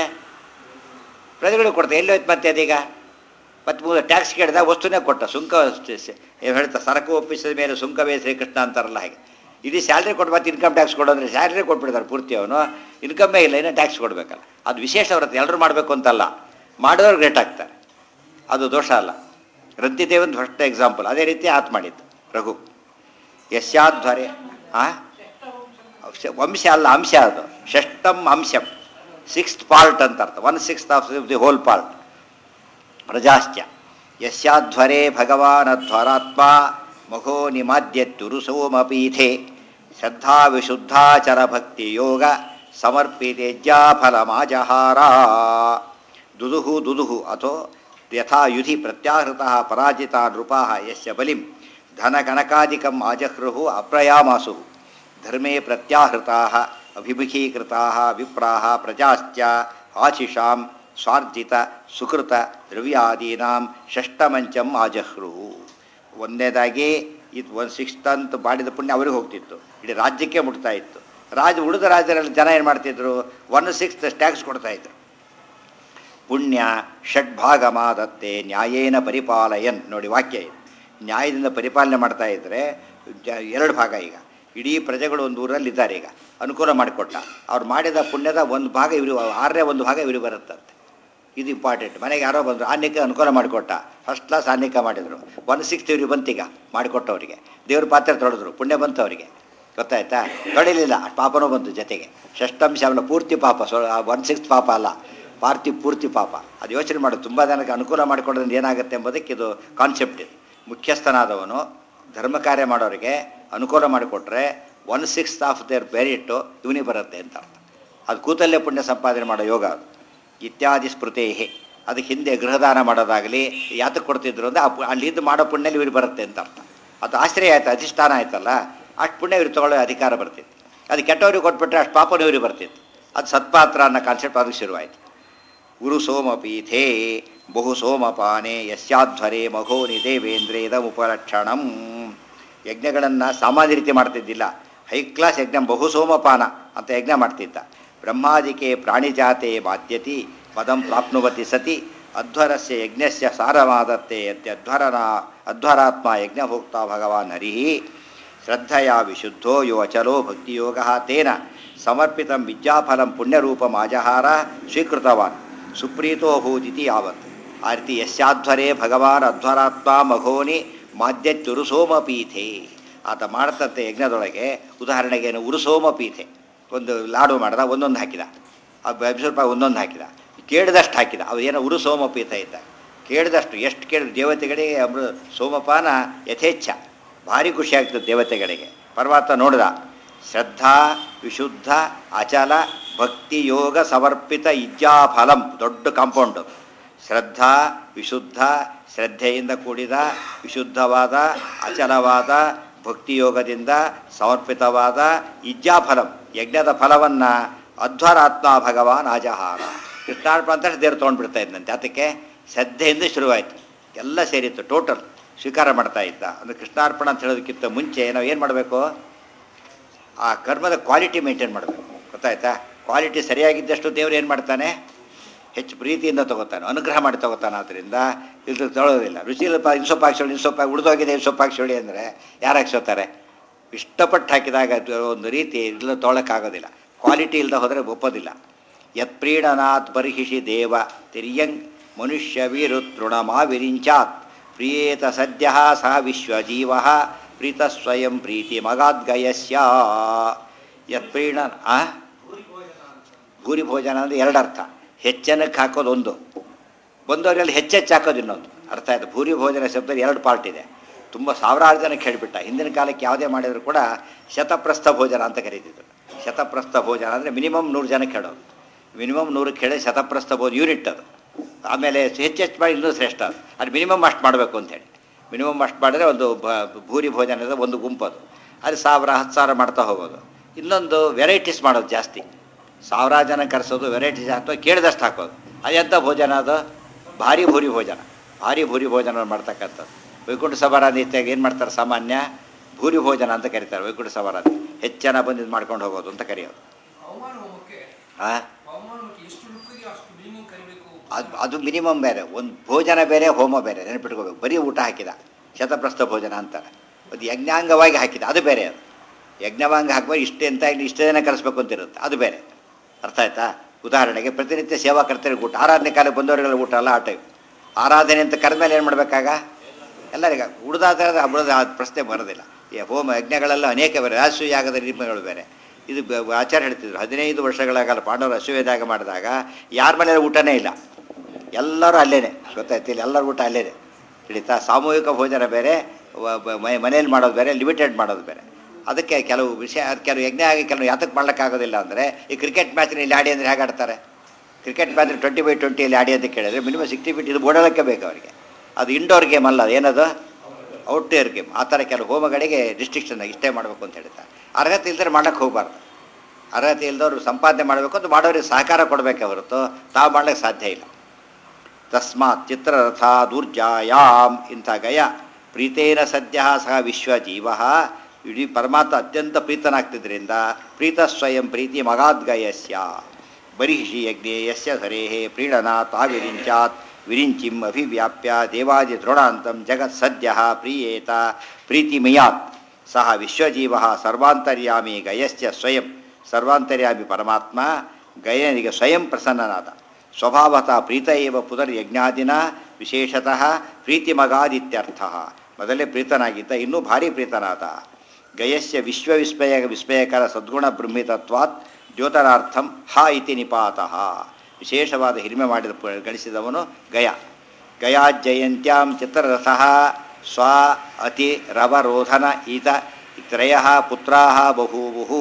ಪ್ರಜೆಗಳಿಗೆ ಕೊಡ್ತಾರೆ ಎಲ್ಲಿ ಹೋಯ್ತು ಮತ್ತೆ ಅದೀಗ ಮತ್ತೆ ಮೂಲ ಟ್ಯಾಕ್ಸ್ ಕೇಳಿದ ವಸ್ತುನೇ ಕೊಟ್ಟ ಸುಂಕ ಏನು ಹೇಳ್ತಾ ಸರಕು ಒಪ್ಪಿಸಿದ ಮೇಲೆ ಸುಂಕವೇ ಶ್ರೀಕೃಷ್ಣ ಅಂತಾರಲ್ಲ ಹಾಗೆ ಇಡೀ ಸ್ಯಾಲ್ರಿ ಕೊಟ್ಟು ಮತ್ತೆ ಇನ್ಕಮ್ ಟ್ಯಾಕ್ಸ್ ಕೊಡೋದ್ರೆ ಸ್ಯಾಲ್ರಿ ಕೊಟ್ಬಿಡ್ತಾರೆ ಪೂರ್ತಿ ಅವನು ಇನ್ಕಮ್ಮೇ ಇಲ್ಲ ಇನ್ನೂ ಟ್ಯಾಕ್ಸ್ ಕೊಡಬೇಕಲ್ಲ ಅದು ವಿಶೇಷ ವ್ರತ ಎಲ್ಲರೂ ಮಾಡಬೇಕು ಅಂತಲ್ಲ ಮಾಡೋರು ಗ್ರೇಟ್ ಆಗ್ತಾರೆ ಅದು ದೋಷ ಅಲ್ಲ ರಂತಿದೇವನ್ ಫಸ್ಟ್ ಎಕ್ಸಾಂಪಲ್ ಅದೇ ರೀತಿ ಆತ್ ಮಾಡಿದ್ದು ರಘು ಯಶ್ಯಾಧ್ವರೆ ಆ ವಂಶ- ವಂಶ ಅಲ್ಲ ಅಂಶ ಅದು ಷಷ್ಟಂ ಅಂಶಂ ಸಿಕ್ಸ್ತ್ ಪಾರ್ಟ್ ಅಂತ ಅರ್ಥ one sixth of the whole part ಪ್ರಜಾಶ್ಚ ಯಸ್ಯಾಧ್ವರೇ ಭಗವಾನಧ್ವರಾತ್ಮ ಮಘೋ ನಿಮಾದ್ಯತ್ಯುರುಸೋಮಪೀಠೆ ಶ್ರದ್ಧಾ ವಿಶುದ್ಧಾಚರ ಭಕ್ತಿ ಯೋಗ ಸಮರ್ಪಿತೇಜ್ಯಾ ಫಲಮಾಜಹಾರ ದುದುಹು ದುದುಹು ಅಥೋ ಯಥಾ ಯುಧಿ ಪ್ರತ್ಯಾಹೃತಃ ಪರಾಜಿತಾ ನೃಪಾಃ ಯಸ್ಯ ಬಲಿಂ ಧನಕನಕಾದಿಕಂ ಆಜಹೃಹು ಅಪ್ರಯಾಮಾಸು ಧರ್ಮೇ ಪ್ರತ್ಯಾಹೃತಾಃ ಅಭಿಮುಖೀಕೃತಾಃ ವಿಪ್ರಾಃ ಪ್ರಜಾಶ್ಚ ಆಶಿಷಾಂ ಸ್ವಾರ್ಜಿತ ಸುಕೃತ ದ್ರವ್ಯಾದೀನಾಂ ಷಷ್ಟಮಂಚಂ ಆಜಹ್ರು ಒಂದನೇದಾಗಿ ಇದು ಒಂದು ಸಿಕ್ಸ್ತ್ ಅಂತ ಮಾಡಿದ ಪುಣ್ಯ ಅವ್ರಿಗೆ ಹೋಗ್ತಿತ್ತು ಇಡೀ ರಾಜ್ಯಕ್ಕೆ ಮುಟ್ತಾ ಇತ್ತು ರಾಜ ಉಳಿದ ರಾಜ್ಯದಲ್ಲಿ ಜನ ಏನು ಮಾಡ್ತಿದ್ರು ಒನ್ ಸಿಕ್ಸ್ತ್ ಟ್ಯಾಕ್ಸ್ ಕೊಡ್ತಾ ಇದ್ರು ಪುಣ್ಯ ಷಡ್ಭಾಗಮಾದತ್ತೆ ನ್ಯಾಯೇನ ಪರಿಪಾಲಯನ್ ನೋಡಿ ವಾಕ್ಯ ಇದು ನ್ಯಾಯದಿಂದ ಪರಿಪಾಲನೆ ಮಾಡ್ತಾ ಇದ್ದರೆ ಜ- ಎರಡು ಭಾಗ ಈಗ ಇಡೀ ಪ್ರಜೆಗಳು ಒಂದು ಊರಲ್ಲಿ ಇದ್ದಾರೆ ಈಗ ಅನುಕೂಲ ಮಾಡಿಕೊಟ್ಟ ಅವ್ರು ಮಾಡಿದ ಪುಣ್ಯದ ಒಂದು ಭಾಗ ಇವರು ಆರನೇ ಒಂದು ಭಾಗ ಇವ್ರಿಗೆ ಬರುತ್ತಂತೆ ಇದು ಇಂಪಾರ್ಟೆಂಟ್ ಮನೆಗೆ ಯಾರೋ ಬಂದರು ಆನ್ಯಕ್ಕೆ ಅನುಕೂಲ ಮಾಡಿಕೊಟ್ಟ ಫಸ್ಟ್ ಕ್ಲಾಸ್ ಆನ್ಯಕ ಮಾಡಿದರು ಒನ್ ಸಿಕ್ಸ್ತ್ ಇವ್ರಿಗೆ ಬಂತೀಗ ಮಾಡಿಕೊಟ್ಟವರಿಗೆ ದೇವ್ರ ಪಾತ್ರೆ ತೊಳೆದ್ರು ಪುಣ್ಯ ಬಂತು ಅವರಿಗೆ ಗೊತ್ತಾಯ್ತಾ ತೊಳಿಲಿಲ್ಲ ಅಷ್ಟ್ ಪಾಪನೂ ಬಂತು ಜೊತೆಗೆ ಷಷ್ಟಂಶ ಅವನ ಪೂರ್ತಿ ಪಾಪ ಸೊ ಒನ್ ಸಿಕ್ಸ್ತ್ ಪಾಪ ಅಲ್ಲ ಪಾರ್ತಿ ಪೂರ್ತಿ ಪಾಪ ಅದು ಯೋಚನೆ ಮಾಡೋದು ತುಂಬ ಜನಕ್ಕೆ ಅನುಕೂಲ ಮಾಡಿಕೊಡೋದ್ರಿಂದ ಏನಾಗುತ್ತೆ ಎಂಬುದಕ್ಕೆ ಇದು ಕಾನ್ಸೆಪ್ಟ್ ಇದು ಮುಖ್ಯಸ್ಥನಾದವನು ಧರ್ಮ ಕಾರ್ಯ ಮಾಡೋರಿಗೆ ಅನುಕೂಲ ಮಾಡಿಕೊಟ್ರೆ ಒನ್ ಸಿಕ್ಸ್ತ್ ಆಫ್ ದೇರ್ ಬೆರಿಟ್ಟು ಇವನಿಗೆ ಬರುತ್ತೆ ಅಂತ ಅರ್ಥ ಅದು ಕೂತಲ್ಲೇ ಪುಣ್ಯ ಸಂಪಾದನೆ ಮಾಡೋ ಯೋಗ ಅದು ಇತ್ಯಾದಿ ಸ್ಮೃತೇಹಿ ಅದಕ್ಕೆ ಹಿಂದೆ ಗೃಹದಾನ ಮಾಡೋದಾಗಲಿ ಯಾತಕ್ಕೆ ಕೊಡ್ತಿದ್ರು ಅಂದರೆ ಆ ಪು- ಅಲ್ಲಿದ್ದು ಮಾಡೋ ಪುಣ್ಯಲ್ಲಿ ಇವ್ರಿಗೆ ಬರುತ್ತೆ ಅಂತ ಅರ್ಥ ಅದು ಆಶ್ರಯ ಆಯ್ತು ಅಧಿಷ್ಠಾನ ಆಯ್ತಲ್ಲ ಅಷ್ಟು ಪುಣ್ಯ ಇವ್ರಿಗೆ ತೊಗೊಳ್ಳೋ ಅಧಿಕಾರ ಬರ್ತಿತ್ತು ಅದು ಕೆಟ್ಟವ್ರಿಗೆ ಕೊಟ್ಬಿಟ್ರೆ ಅಷ್ಟು ಪಾಪನೂ ಇವ್ರಿಗೆ ಬರ್ತಿತ್ತು ಅದು ಸತ್ಪಾತ್ರ ಅನ್ನೋ ಕಾನ್ಸೆಪ್ಟ್ ಅದಕ್ಕೆ ಶುರುವಾಯಿತು ಗುರು ಸೋಮಪೀಠೇ ಬಹು ಸೋಮಪಾನೆ ಯಸ್ಯಾಧ್ವರೇ ಮಘೋನಿ ದೇವೇಂದ್ರೇದ ಉಪಲಕ್ಷಣಂ ಯಜ್ಞಗಳನ್ನು ಸಾಮಾನ್ಯ ರೀತಿ ಮಾಡ್ತಿದ್ದಿಲ್ಲ ಹೈ ಕ್ಲಾಸ್ ಯಜ್ಞ ಬಹು ಸೋಮಪಾನ ಅಂತ ಯಜ್ಞ ಮಾಡ್ತಿದ್ದ ಬ್ರಹ್ಮಾದಿಕೆ ಪ್ರಾಣಿಜಾತೆ ಬಾಧ್ಯತಿ ಪದಂ ಪ್ರಾಪ್ನುವತಿ ಸತಿ ಅಧ್ವರಸ್ಯ ಯಜ್ಞಸ್ಯ ಸಾರಮಾದತ್ತೆ ಅಧ್ಯಧ್ವರನ ಅಧ್ವರಾತ್ಮ ಯಜ್ಞಭೋಕ್ತ ಭಗವಾನ್ ಹರಿ ಶ್ರದ್ಧೆಯ ವಿಶುದ್ಧೋ ಯೋ ಅಚಲೋ ಭಕ್ತಿಯೋಗ ತೇನ ಸಮರ್ಪಿತ ವಿದ್ಯಾಫಲಂ ಪುಣ್ಯರೂಪಂ ಆಜಹಾರ ಸ್ವೀಕೃತವಾನ್ ಸುಪ್ರೀತೋ ಭೂತಿತಿ ಯಾವತ್ ಆ ರೀತಿ ಯಸ್ಯಾಧ್ವರೇ ಭಗವಾನ್ ಅಧ್ವರಾತ್ಮ ಮಘೋನಿ ಮಾದ್ಯತ್ಯುರುಸೋಮಪೀಠೆ ಆತ ಮಾಡ್ತಂತೆ ಯಜ್ಞದೊಳಗೆ ಉದಾಹರಣೆಗೆ ಏನು ಉರುಸೋಮಪೀಠೆ ಒಂದು ಲಾಡು ಮಾಡ್ದ ಒಂದೊಂದು ಹಾಕಿದ ಆ ಐದು ರೂಪಾಯಿ ಒಂದೊಂದು ಹಾಕಿದ ಕೇಳಿದಷ್ಟು ಹಾಕಿದ ಅವು ಏನೋ ಉರು ಸೋಮಪೀಠ ಇದ್ದ ಕೇಳಿದಷ್ಟು ಎಷ್ಟು ಕೇಳಿದ ದೇವತೆಗಳಿಗೆ ಅಮೃ ಸೋಮಪಾನ ಯಥೇಚ್ಛ ಭಾರಿ ಖುಷಿ ಆಗ್ತದೆ ದೇವತೆಗಳಿಗೆ ಪರ್ವತ ನೋಡಿದ ಶ್ರದ್ಧಾ ವಿಶುದ್ಧ ಅಚಲ ಭಕ್ತಿ ಯೋಗ ಸಮರ್ಪಿತ ಇಜ್ಜಾಫಲಂ ದೊಡ್ಡ ಕಾಂಪೌಂಡು ಶ್ರದ್ಧಾ ವಿಶುದ್ಧ ಶ್ರದ್ಧೆಯಿಂದ ಕೂಡಿದ ವಿಶುದ್ಧವಾದ ಅಚಲವಾದ ಭಕ್ತಿಯೋಗದಿಂದ ಸಮರ್ಪಿತವಾದ ಇಜ್ಜಾಫಲಂ ಯಜ್ಞದ ಫಲವನ್ನು ಅಧ್ವರಾತ್ಮ ಭಗವಾನ್ ಆಜಹಾರ ಕೃಷ್ಣಾರ್ಪಣ ಅಂತ ದೇವ್ರು ತೊಗೊಂಡ್ಬಿಡ್ತಾ ಇದ್ದಂತೆ ಅದಕ್ಕೆ ಶ್ರದ್ಧೆಯಿಂದ ಶುರುವಾಯಿತು ಎಲ್ಲ ಸೇರಿತ್ತು ಟೋಟಲ್ ಸ್ವೀಕಾರ ಮಾಡ್ತಾ ಇದ್ದ ಅಂದರೆ ಕೃಷ್ಣಾರ್ಪಣ ಅಂತ ಹೇಳೋದಕ್ಕಿಂತ ಮುಂಚೆ ನಾವು ಏನು ಮಾಡಬೇಕು ಆ ಕರ್ಮದ ಕ್ವಾಲಿಟಿ ಮೇಂಟೈನ್ ಮಾಡಬೇಕು ಗೊತ್ತಾಯ್ತಾ ಕ್ವಾಲಿಟಿ ಸರಿಯಾಗಿದ್ದಷ್ಟು ದೇವ್ರು ಏನು ಮಾಡ್ತಾನೆ ಹೆಚ್ಚು ಪ್ರೀತಿಯಿಂದ ತಗೋತಾನೆ ಅನುಗ್ರಹ ಮಾಡಿ ತಗೋತಾನೆ ಆದ್ದರಿಂದ ಇದು ತೊಳೋದಿಲ್ಲ ರುಚಿ ಇಲ್ಲಪ್ಪ ಇನ್ನು ಸೊಪ್ಪು ಹಾಕ್ಸೋಳಿ ಇನ್ನು ಸೊಪ್ಪು ಉಳಿದೋಗಿದೆ ಇನ್ನು ಸೊಪ್ಪು ಹಾಕ್ಸೋಳಿ ಅಂದರೆ ಯಾರು ಹಾಕ್ಸೋತಾರೆ ಇಷ್ಟಪಟ್ಟು ಹಾಕಿದಾಗ ಅದು ಒಂದು ರೀತಿ ಇಲ್ಲ ತೊಗೊಳಕ್ಕಾಗೋದಿಲ್ಲ ಕ್ವಾಲಿಟಿ ಇಲ್ಲದೆ ಹೋದರೆ ಒಪ್ಪೋದಿಲ್ಲ ಯತ್ಪ್ರೀಡನಾತ್ ಬರ್ಹಿಷಿ ದೇವ ತಿರ್ಯಂಗ್ ಮನುಷ್ಯ ವೀರುತೃಣಮಾ ವಿರಿಂಚಾತ್ ಪ್ರಿಯೇತ ಸದ್ಯ ಸಹ ವಿಶ್ವಜೀವ ಪ್ರೀತ ಸ್ವಯಂ ಪ್ರೀತಿ ಮಗಾದ್ಗಯಸ್ಯ ಯತ್ಪ್ರೀಣ ಆ ಭೂರಿ ಭೋಜನ ಅಂದರೆ ಎರಡು ಅರ್ಥ ಹೆಚ್ಚನಕ್ಕೆ ಹಾಕೋದು ಒಂದು ಬಂದವರಲ್ಲಿ ಹೆಚ್ಚೆಚ್ಚು ಹಾಕೋದು ಇನ್ನೊಂದು ಅರ್ಥ ಆಯ್ತು ಭೂರಿ ಭೋಜನ ಶಬ್ದದಲ್ಲಿ ಎರಡು ಪಾರ್ಟ್ ಇದೆ ತುಂಬ ಸಾವಿರಾರು ಜನಕ್ಕೆ ಹೇಳಿಬಿಟ್ಟ ಹಿಂದಿನ ಕಾಲಕ್ಕೆ ಯಾವುದೇ ಮಾಡಿದರೂ ಕೂಡ ಶತಪ್ರಸ್ಥ ಭೋಜನ ಅಂತ ಕರೀತಿದ್ರು ಶತಪ್ರಸ್ಥ ಭೋಜನ ಅಂದರೆ ಮಿನಿಮಮ್ ನೂರು ಜನಕ್ಕೆ ಹೇಳೋದು ಮಿನಿಮಮ್ ನೂರಕ್ಕೆ ಹೇಳಿ ಶತಪ್ರಸ್ಥ ಭೋಜ ಯೂನಿಟ್ ಅದು ಆಮೇಲೆ ಹೆಚ್ಚೆಚ್ಚು ಮಾಡಿ ಇನ್ನೂ ಶ್ರೇಷ್ಠ ಅದು ಅದು ಮಿನಿಮಮ್ ಅಷ್ಟು ಮಾಡಬೇಕು ಅಂತೇಳಿ ಮಿನಿಮಮ್ ಅಷ್ಟು ಮಾಡಿದ್ರೆ ಒಂದು ಭ ಭೂರಿ ಭೋಜನದ ಒಂದು ಗುಂಪದು ಅದು ಸಾವಿರ ಹತ್ತು ಸಾವಿರ ಮಾಡ್ತಾ ಹೋಗೋದು ಇನ್ನೊಂದು ವೆರೈಟೀಸ್ ಮಾಡೋದು ಜಾಸ್ತಿ ಸಾವಿರಾರು ಜನ ಕರೆಸೋದು ವೆರೈಟೀಸ್ ಅಥವಾ ಕೇಳಿದಷ್ಟು ಹಾಕೋದು ಅದೆಂಥ ಭೋಜನ ಅದು ಭಾರಿ ಭೂರಿ ಭೋಜನ ಭಾರಿ ಭೂರಿ ಭೋಜನ ಮಾಡ್ತಕ್ಕಂಥದ್ದು ವೈಕುಂಠ ಸಭಾರಾಧಿ ಇತ್ಯಾಗ ಏನು ಮಾಡ್ತಾರೆ ಸಾಮಾನ್ಯ ಭೂರಿ ಭೋಜನ ಅಂತ ಕರೀತಾರೆ ವೈಕುಂಠ ಸಭಾರಾಧಿ ಹೆಚ್ಚು ಜನ ಬಂದು ಇದು ಮಾಡ್ಕೊಂಡು ಹೋಗೋದು ಅಂತ ಕರೆಯೋದು ಹವಾಮಾನ ಹೋಮಕ್ಕೆ ಆ? ಹವಾಮಾನ ಹೋಮಕ್ಕೆ ಎಷ್ಟು ಲುಕ್ಕಿಗೆ ಅಷ್ಟು ಮಿನಿಮಮ್ ಕರಿಬೇಕು ಅದು ಅದು ಮಿನಿಮಮ್ ಬೇರೆ ಒಂದು ಭೋಜನ ಬೇರೆ ಹೋಮ ಬೇರೆ ನೆನಪಿಟ್ಕೋಬೇಕು ಬರೀ ಊಟ ಹಾಕಿದ ಶತಪ್ರಸ್ಥ ಭೋಜನ ಅಂತಾರೆ ಅದು ಯಜ್ಞಾಂಗವಾಗಿ ಹಾಕಿದ ಅದು ಬೇರೆ ಅದು ಯಜ್ಞವಾಂಗ ಹಾಕುವಾಗ ಇಷ್ಟೇ ಅಂತ ಇಲ್ಲಿ ಇಷ್ಟೇ ಜನ ಕರೆಸ್ಬೇಕು ಅಂತ ಇರುತ್ತೆ ಅದು ಬೇರೆ ಅರ್ಥ ಆಯ್ತಾ ಉದಾಹರಣೆಗೆ ಪ್ರತಿನಿತ್ಯ ಸೇವಾ ಕರ್ತರಿಗೆ ಊಟ ಆರಾಧನೆ ಕಾಲಕ್ಕೆ ಬಂದವರಿಗೆಲ್ಲ ಊಟ ಅಲ್ಲ ಆ ಟೈಮ್ ಆರಾಧನೆ ಅಂತ ಕರೆದ್ಮೇಲೆ ಏನು ಮಾಡಬೇಕಾಗ ಎಲ್ಲರಿಗ ಉಳಿದಾದ ಹಬ್ಬದ ಆ ಪ್ರಶ್ನೆ ಬರೋದಿಲ್ಲ ಈ ಹೋಮ ಯಜ್ಞಗಳೆಲ್ಲ ಅನೇಕ ಬೇರೆ ರಾಜಸೂಯ ಯಾಗದ ರೀತಿಗಳು ಬೇರೆ ಇದು ಬ- ಆಚಾರ್ಯ ಹೇಳ್ತಿದ್ರು ಹದಿನೈದು ವರ್ಷಗಳ ಕಾಲ ಪಾಂಡವರು ಅಶ್ವವೇದಾಗ ಮಾಡಿದಾಗ ಯಾರ ಮನೇಲಿ ಊಟನೇ ಇಲ್ಲ ಎಲ್ಲರೂ ಅಲ್ಲೇನೆ ಗೊತ್ತಾಯ್ತು ಇಲ್ಲಿ ಎಲ್ಲರ ಊಟ ಅಲ್ಲೇನೆ ಹಿಡಿತಾ ಸಾಮೂಹಿಕ ಭೋಜನ ಬೇರೆ ವ- ಬ- ಮನೆ- ಮನೇಲಿ ಮಾಡೋದು ಬೇರೆ ಲಿಮಿಟೆಡ್ ಮಾಡೋದು ಬೇರೆ ಅದಕ್ಕೆ ಕೆಲವು ವಿಷಯ ಅದ್ ಕೆಲವು ಯಜ್ಞ ಆಗಿ ಕೆಲವು ಯಾತಕ್ಕೆ ಮಾಡ್ಲಿಕ್ಕಾಗೋದಿಲ್ಲ ಅಂದರೆ ಈ ಕ್ರಿಕೆಟ್ ಮ್ಯಾಚ್ನ ಇಲ್ಲಿ ಆಡಿ ಅಂದರೆ ಹೇಗೆ ಆಡ್ತಾರೆ ಕ್ರಿಕೆಟ್ ಮ್ಯಾಚ್ ಟ್ವೆಂಟಿ ಬೈ ಟ್ವೆಂಟಿಯಲ್ಲಿ ಆಡಿ ಅಂತ ಕೇಳಿದ್ರೆ ಮಿನಿಮಮ್ ಸಿಕ್ಸ್ಟಿ ಫೀಟ್ ಇದು ಓಡಾಡೋಕ್ಕೆ ಬೇಕು ಅವರಿಗೆ ಅದು ಇಂಡೋರ್ ಗೇಮ್ ಅಲ್ಲ ಅದು ಏನದು ಔಟ್ಡೋರ್ ಗೇಮ್ ಆ ಥರ ಕೆಲವು ಹೋಮಗಳಿಗೆ ರಿಸ್ಟ್ರಿಕ್ಷನ್ ಇಷ್ಟೇ ಮಾಡಬೇಕು ಅಂತ ಹೇಳ್ತಾರೆ ಅರ್ಹತೆ ಇಲ್ದರೆ ಮಾಡಕ್ಕೆ ಹೋಗಬಾರ್ದು ಅರ್ಹತೆ ಇಲ್ದವ್ರು ಸಂಪಾದನೆ ಮಾಡಬೇಕು ಅಂತ ಮಾಡೋರಿಗೆ ಸಹಕಾರ ಕೊಡಬೇಕೆ ಹೊರತು ತಾವು ಮಾಡ್ಲಿಕ್ಕೆ ಸಾಧ್ಯ ಇಲ್ಲ ತಸ್ಮಾತ್ ಚಿತ್ರರಥ ದುರ್ಜಾಯಾಮ್ ಇಂಥ ಗಯ ಪ್ರೀತೇನ ಸದ್ಯ ಸಹ ವಿಶ್ವಜೀವ ಇಡೀ ಪರಮಾತ್ಮ ಅತ್ಯಂತ ಪ್ರೀತನಾಗ್ತಿದ್ರಿಂದ ಪ್ರೀತ ಸ್ವಯಂ ಪ್ರೀತಿ ಮಗಾದ್ಗಯಸ್ಯ ಬರಿಷಿ ಯಜ್ಞೆ ಯಸ್ಯ ಹರೇಃ ಪ್ರೀಣನಾತ್ ಆವಿರಿಂಚಾತ್ ವಿರಿಂಚಿಂ ಅಭಿವ್ಯಾಪ್ಯ ದೇವಾದಿ ದೃಢಾಂತಂ ಜಗತ್ ಸದ್ಯ ಪ್ರೀಯೇತ ಪ್ರೀತಿಮಯಾತ್ ಸಹ ವಿಶ್ವಜೀವ ಸರ್ವಾಂತರ್ಯಾಮಿ ಗಯಸ್ಯ ಸ್ವಯಂ ಸರ್ವಾಂತರ್ಯಾಮಿ ಪರಮಾತ್ಮ ಗಯನಿಗೆ ಸ್ವಯಂ ಪ್ರಸನ್ನನಾದ ಸ್ವಭಾವತಃ ಪ್ರೀತ ಏವ ಪುನರ್ಯಜ್ಞಾದಿನ ವಿಶೇಷತಃ ಪ್ರೀತಿಮಗಾದಿತ್ಯರ್ಥ ಮೊದಲೇ ಪ್ರೀತನಾಗಿದ್ದ ಇನ್ನೂ ಭಾರಿ ಪ್ರೀತನಾದ ಗಯಸ್ಯ ವಿಶ್ವವಿಸ್ಮಯ ವಿಸ್ಮಯಕರ ಸದ್ಗುಣ ಬ್ರಹ್ಮಿತತ್ವಾತ್ ದ್ಯೋತನಾರ್ಥಂ ಹ ಇತಿ ನಿಪಾತಃ ವಿಶೇಷವಾದ ಹಿರಿಮೆ ಮಾಡಿದ ಪ- ಗಳಿಸಿದವನು ಗಯ ಗಯಾಜ್ಜಯಂತ್ಯಾಂ ಚಿತ್ರರಥಃ ಸ್ವ ಅತಿ ರವರೋಧನ ಈತ ತ್ರಯ ಪುತ್ರಾ ಬಹೂವುಹು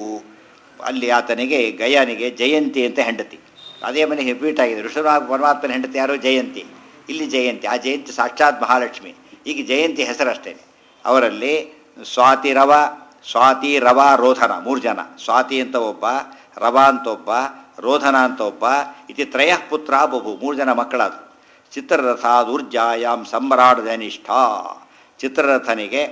ಅಲ್ಲಿ ಆತನಿಗೆ ಗಯನಿಗೆ ಜಯಂತಿ ಅಂತ ಹೆಂಡತಿ ಅದೇ ಮನೆ ರಿಪೀಟ್ ಆಗಿದೆ ಋಷಭ ಪರಮಾತ್ಮನ ಹೆಂಡತಿ ಯಾರು ಜಯಂತಿ ಇಲ್ಲಿ ಜಯಂತಿ ಆ ಜಯಂತಿ ಸಾಕ್ಷಾತ್ ಮಹಾಲಕ್ಷ್ಮಿ ಈಗ ಜಯಂತಿ ಹೆಸರಷ್ಟೇ ಅವರಲ್ಲಿ ಸ್ವಾತಿ ರವ ಸ್ವಾತಿ ರವ ರೋಧನ ಮೂರು ಜನ ಸ್ವಾತಿ ಅಂತ ಒಬ್ಬ ರವ ಅಂತ ಒಬ್ಬ ರೋಧನ ಅಂತ ಒಬ್ಬ ಇತಿ ತ್ರಯ ಪುತ್ರ ಬಹು ಮೂರು ಜನ ಮಕ್ಕಳಾದರು ಚಿತ್ರರಥ ದುರ್ಜಾಯಾಮ್ ಸಮ್ರಾಟ್ ಧನಿಷ್ಠ ಚಿತ್ರರಥನಿಗೆ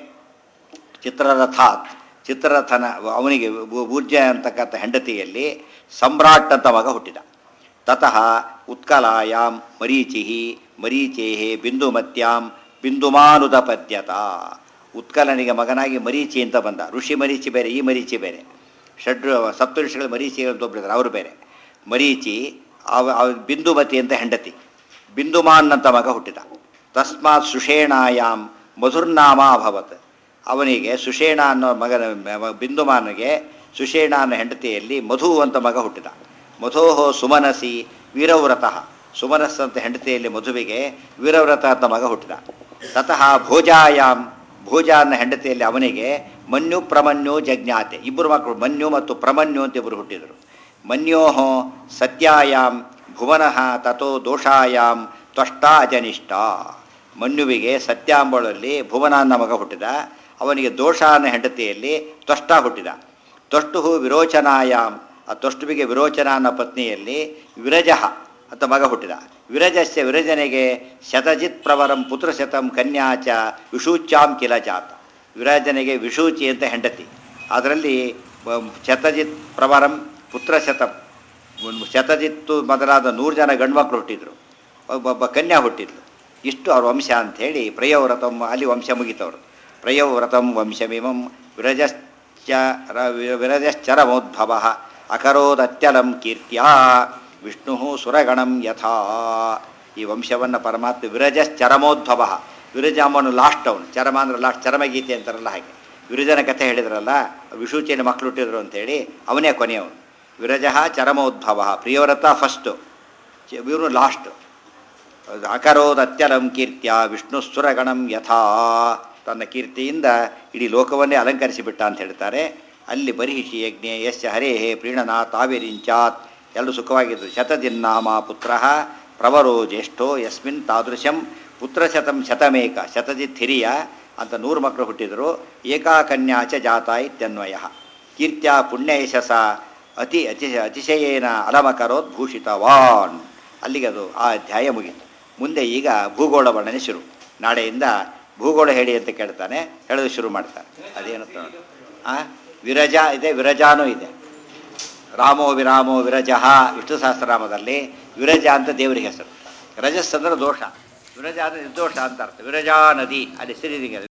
ಚಿತ್ರರಥಾತ್ ಚಿತ್ರರಥನ ಅವನಿಗೆ ಊರ್ಜ ಅಂತಕ್ಕಂಥ ಹೆಂಡತಿಯಲ್ಲಿ ಸಮ್ರಾಟ್ ಅಂತ ಮಗ ಹುಟ್ಟಿದ ತತಃ ಉತ್ಕಲಾಯಾಂ ಮರೀಚಿ ಮರೀಚೇ ಬಿಂದುಮತ್ಯಾಂ ಬಿಂದುಮಾನುದಪದ್ಯತ ಉತ್ಕಲನಿಗೆ ಮಗನಾಗಿ ಮರೀಚಿ ಅಂತ ಬಂದ ಋಷಿ ಮರೀಚಿ ಬೇರೆ ಈ ಮರೀಚಿ ಬೇರೆ ಷಡ್ ಸಪ್ತ ಋಷಿಗಳ ಮರೀಚಿ ಅಂತ ಒಬ್ಬರಿದ್ದಾರೆ ಅವರು ಬೇರೆ ಮರೀಚಿ ಅವ ಅವ ಬಿಂದುಮತಿ ಅಂತ ಹೆಂಡತಿ ಬಿಂದುಮಾನ್ ಅಂತ ಮಗ ಹುಟ್ಟಿದ ತಸ್ಮಾತ್ ಸುಷೇಣಾಯಾಮ್ ಮಧುರ್ನಾಮ ಅಭವತ್ ಅವನಿಗೆ ಸುಷೇಣ ಅನ್ನೋ ಮಗನ ಮ- ಬಿಂದುಮಾನಿಗೆ ಸುಷೇಣ ಅನ್ನೋ ಹೆಂಡತಿಯಲ್ಲಿ ಮಧು ಅಂತ ಮಗ ಹುಟ್ಟಿದ ಮಧೋಹೋ ಸುಮನಸಿ ವೀರವ್ರತಃ ಸುಮನಸ್ ಅಂತ ಹೆಂಡತಿಯಲ್ಲಿ ಮಧುವಿಗೆ ವೀರವ್ರತ ಅಂತ ಮಗ ಹುಟ್ಟಿದ ತತಃ ಭೋಜಾಯಾಮ್ ಭೋಜ ಅನ್ನೋ ಹೆಂಡತಿಯಲ್ಲಿ ಅವನಿಗೆ ಮನ್ಯು ಪ್ರಮನ್ಯು ಜಜ್ಞಾತೆ ಇಬ್ಬರು ಮಕ್ಕಳು ಮನ್ಯು ಮತ್ತು ಪ್ರಮನ್ಯು ಅಂತ ಇಬ್ಬರು ಹುಟ್ಟಿದರು ಮನ್ಯೋಹೋ ಸತ್ಯಾಯಾಮ್ ಭುವನಃ ತಥೋ ದೋಷಾಯಾಮ್ ತ್ವಷ್ಟ ಅಜನಿಷ್ಠ ಮನ್ಯುವಿಗೆ ಸತ್ಯಾಂಬಳಲ್ಲಿ ಭುವನ ಅನ್ನೋ ಮಗ ಹುಟ್ಟಿದ ಅವನಿಗೆ ದೋಷ ಅನ್ನೋ ಹೆಂಡತಿಯಲ್ಲಿ ತ್ವಷ್ಟ ಹುಟ್ಟಿದ ತ್ವಷ್ಟು ವಿರೋಚನಾಯಾಮ್ ಆ ತ್ವಷ್ಟುವಿಗೆ ವಿರೋಚನ ಅನ್ನೋ ಪತ್ನಿಯಲ್ಲಿ ವಿರಜಃ ಅಂತ ಮಗ ಹುಟ್ಟಿದ ವಿರಜಸ್ಯ ವಿರಜನೆಗೆ ಶತಜಿತ್ ಪ್ರವರಂ ಪುತ್ರಶತಂ ಕನ್ಯಾಚ ವಿಷೂಚ್ಯಾಂ ಕಿಲ ಜಾತ ವಿರಜನೆಗೆ ವಿಷೂಚಿ ಅಂತ ಹೆಂಡತಿ ಅದರಲ್ಲಿ ಬ- ಶತಜಿತ್ ಪ್ರವರಂ ಪುತ್ರಶತಂ ಒಂದು ಶತಜಿತ್ತು ಮೊದಲಾದ ನೂರು ಜನ ಗಂಡ್ಮಕ್ಳು ಹುಟ್ಟಿದ್ರು ಒಬ್ಬೊಬ್ಬ ಕನ್ಯಾ ಹುಟ್ಟಿದ್ಲು ಇಷ್ಟು ಅವ್ರ ವಂಶ ಅಂಥೇಳಿ ಪ್ರಯೋವ್ರತಂ ಅಲ್ಲಿ ವಂಶ ಮುಗಿತವ್ರು ಪ್ರಯೋವ್ರತಂ ವಂಶಮಿಮಂ ವಿರಜಶ್ಚ ರ- ವಿರಜಶ್ಚರಮೋದ್ಭವ ಅಕರೋದತ್ಯಲಂ ಕೀರ್ತ್ಯ ವಿಷ್ಣು ಸುರಗಣಂ ಯಥಾ ಈ ವಂಶವನ್ನು ಪರಮಾತ್ಮ ವಿರಜಶ್ಚರಮೋದ್ಭವ ವಿರಜಾಮನು ಲಾಸ್ಟ್ ಅವನು ಚರಮ ಅಂದ್ರೆ ಲಾಸ್ಟ್ ಚರಮಗೀತೆ ಅಂತಾರಲ್ಲ ಹಾಗೆ ವಿರಜನ ಕಥೆ ಹೇಳಿದ್ರಲ್ಲ ವಿಷೂಚಿನ ಮಕ್ಕಳು ಹುಟ್ಟಿದ್ರು ಅಂತೇಳಿ ಅವನೇ ಕೊನೆಯವನು ವಿರಜಃ ಚರಮೋದ್ಭವ ಪ್ರಿಯವ್ರತ ಫಸ್ಟು ಇವನು ಲಾಸ್ಟು ಅಕರೋದತ್ಯಲಂ ಕೀರ್ತ್ಯ ವಿಷ್ಣು ಸುರಗಣಂ ಯಥಾ ತನ್ನ ಕೀರ್ತಿಯಿಂದ ಇಡೀ ಲೋಕವನ್ನೇ ಅಲಂಕರಿಸಿಬಿಟ್ಟ ಅಂತ ಹೇಳ್ತಾರೆ ಅಲ್ಲಿ ಬರಿಹಿಷಿ ಯಜ್ಞೆ ಯಶ್ಚ ಹರೇ ಪ್ರೀಣನ ತಾವೇರಿಂಚಾತ್ ಎಲ್ಲರೂ ಸುಖವಾಗಿದ್ರು ಶತದಿನ್ನಾಮ ಪುತ್ರ ಪ್ರವರೋ ಜ್ಯೇಷ್ಠೋ ಯಸ್ಮಿನ್ ತಾದೃಶಂ ಪುತ್ರಶತಂ ಶತಮೇಕ ಶತಜಿತ್ ಹಿರಿಯ ಅಂತ ನೂರು ಮಕ್ಕಳು ಹುಟ್ಟಿದರು ಏಕಾಕನ್ಯಾ ಚ ಜಾತ ಇತ್ಯನ್ವಯ ಕೀರ್ತ್ಯ ಪುಣ್ಯಯಶಸ ಅತಿ ಅತಿ ಅತಿಶಯೇನ ಅಲಮಕರೋತ್ ಭೂಷಿತವಾನ್ ಅಲ್ಲಿಗೆ ಅದು ಆ ಅಧ್ಯಾಯ ಮುಗೀತು ಮುಂದೆ ಈಗ ಭೂಗೋಳ ವರ್ಣನೆ ಶುರು ನಾಳೆಯಿಂದ ಭೂಗೋಳ ಹೇಳಿ ಅಂತ ಕೇಳ್ತಾನೆ ಹೇಳೋದು ಶುರು ಮಾಡ್ತಾನೆ ಅದೇನಂತ ನೋಡಿ ಆ ವಿರಜ ಇದೆ ವಿರಜಾನೂ ಇದೆ ರಾಮೋ ವಿರಾಮೋ ವಿರಜಃ ವಿಷ್ಣು ಸಹಸ್ರನಾಮದಲ್ಲಿ ವಿರಜ ಅಂತ ದೇವರಿಗೆ ಹೆಸರು ರಜಸ್ ಅಂದ್ರೆ ದೋಷ ವಿರಜ ಅಂದರೆ ನಿರ್ದೋಷ ಅಂತ ಅರ್ಥ ವಿರಜಾ ನದಿ ಅಲ್ಲಿ ಸಿರಿದಿಗೆ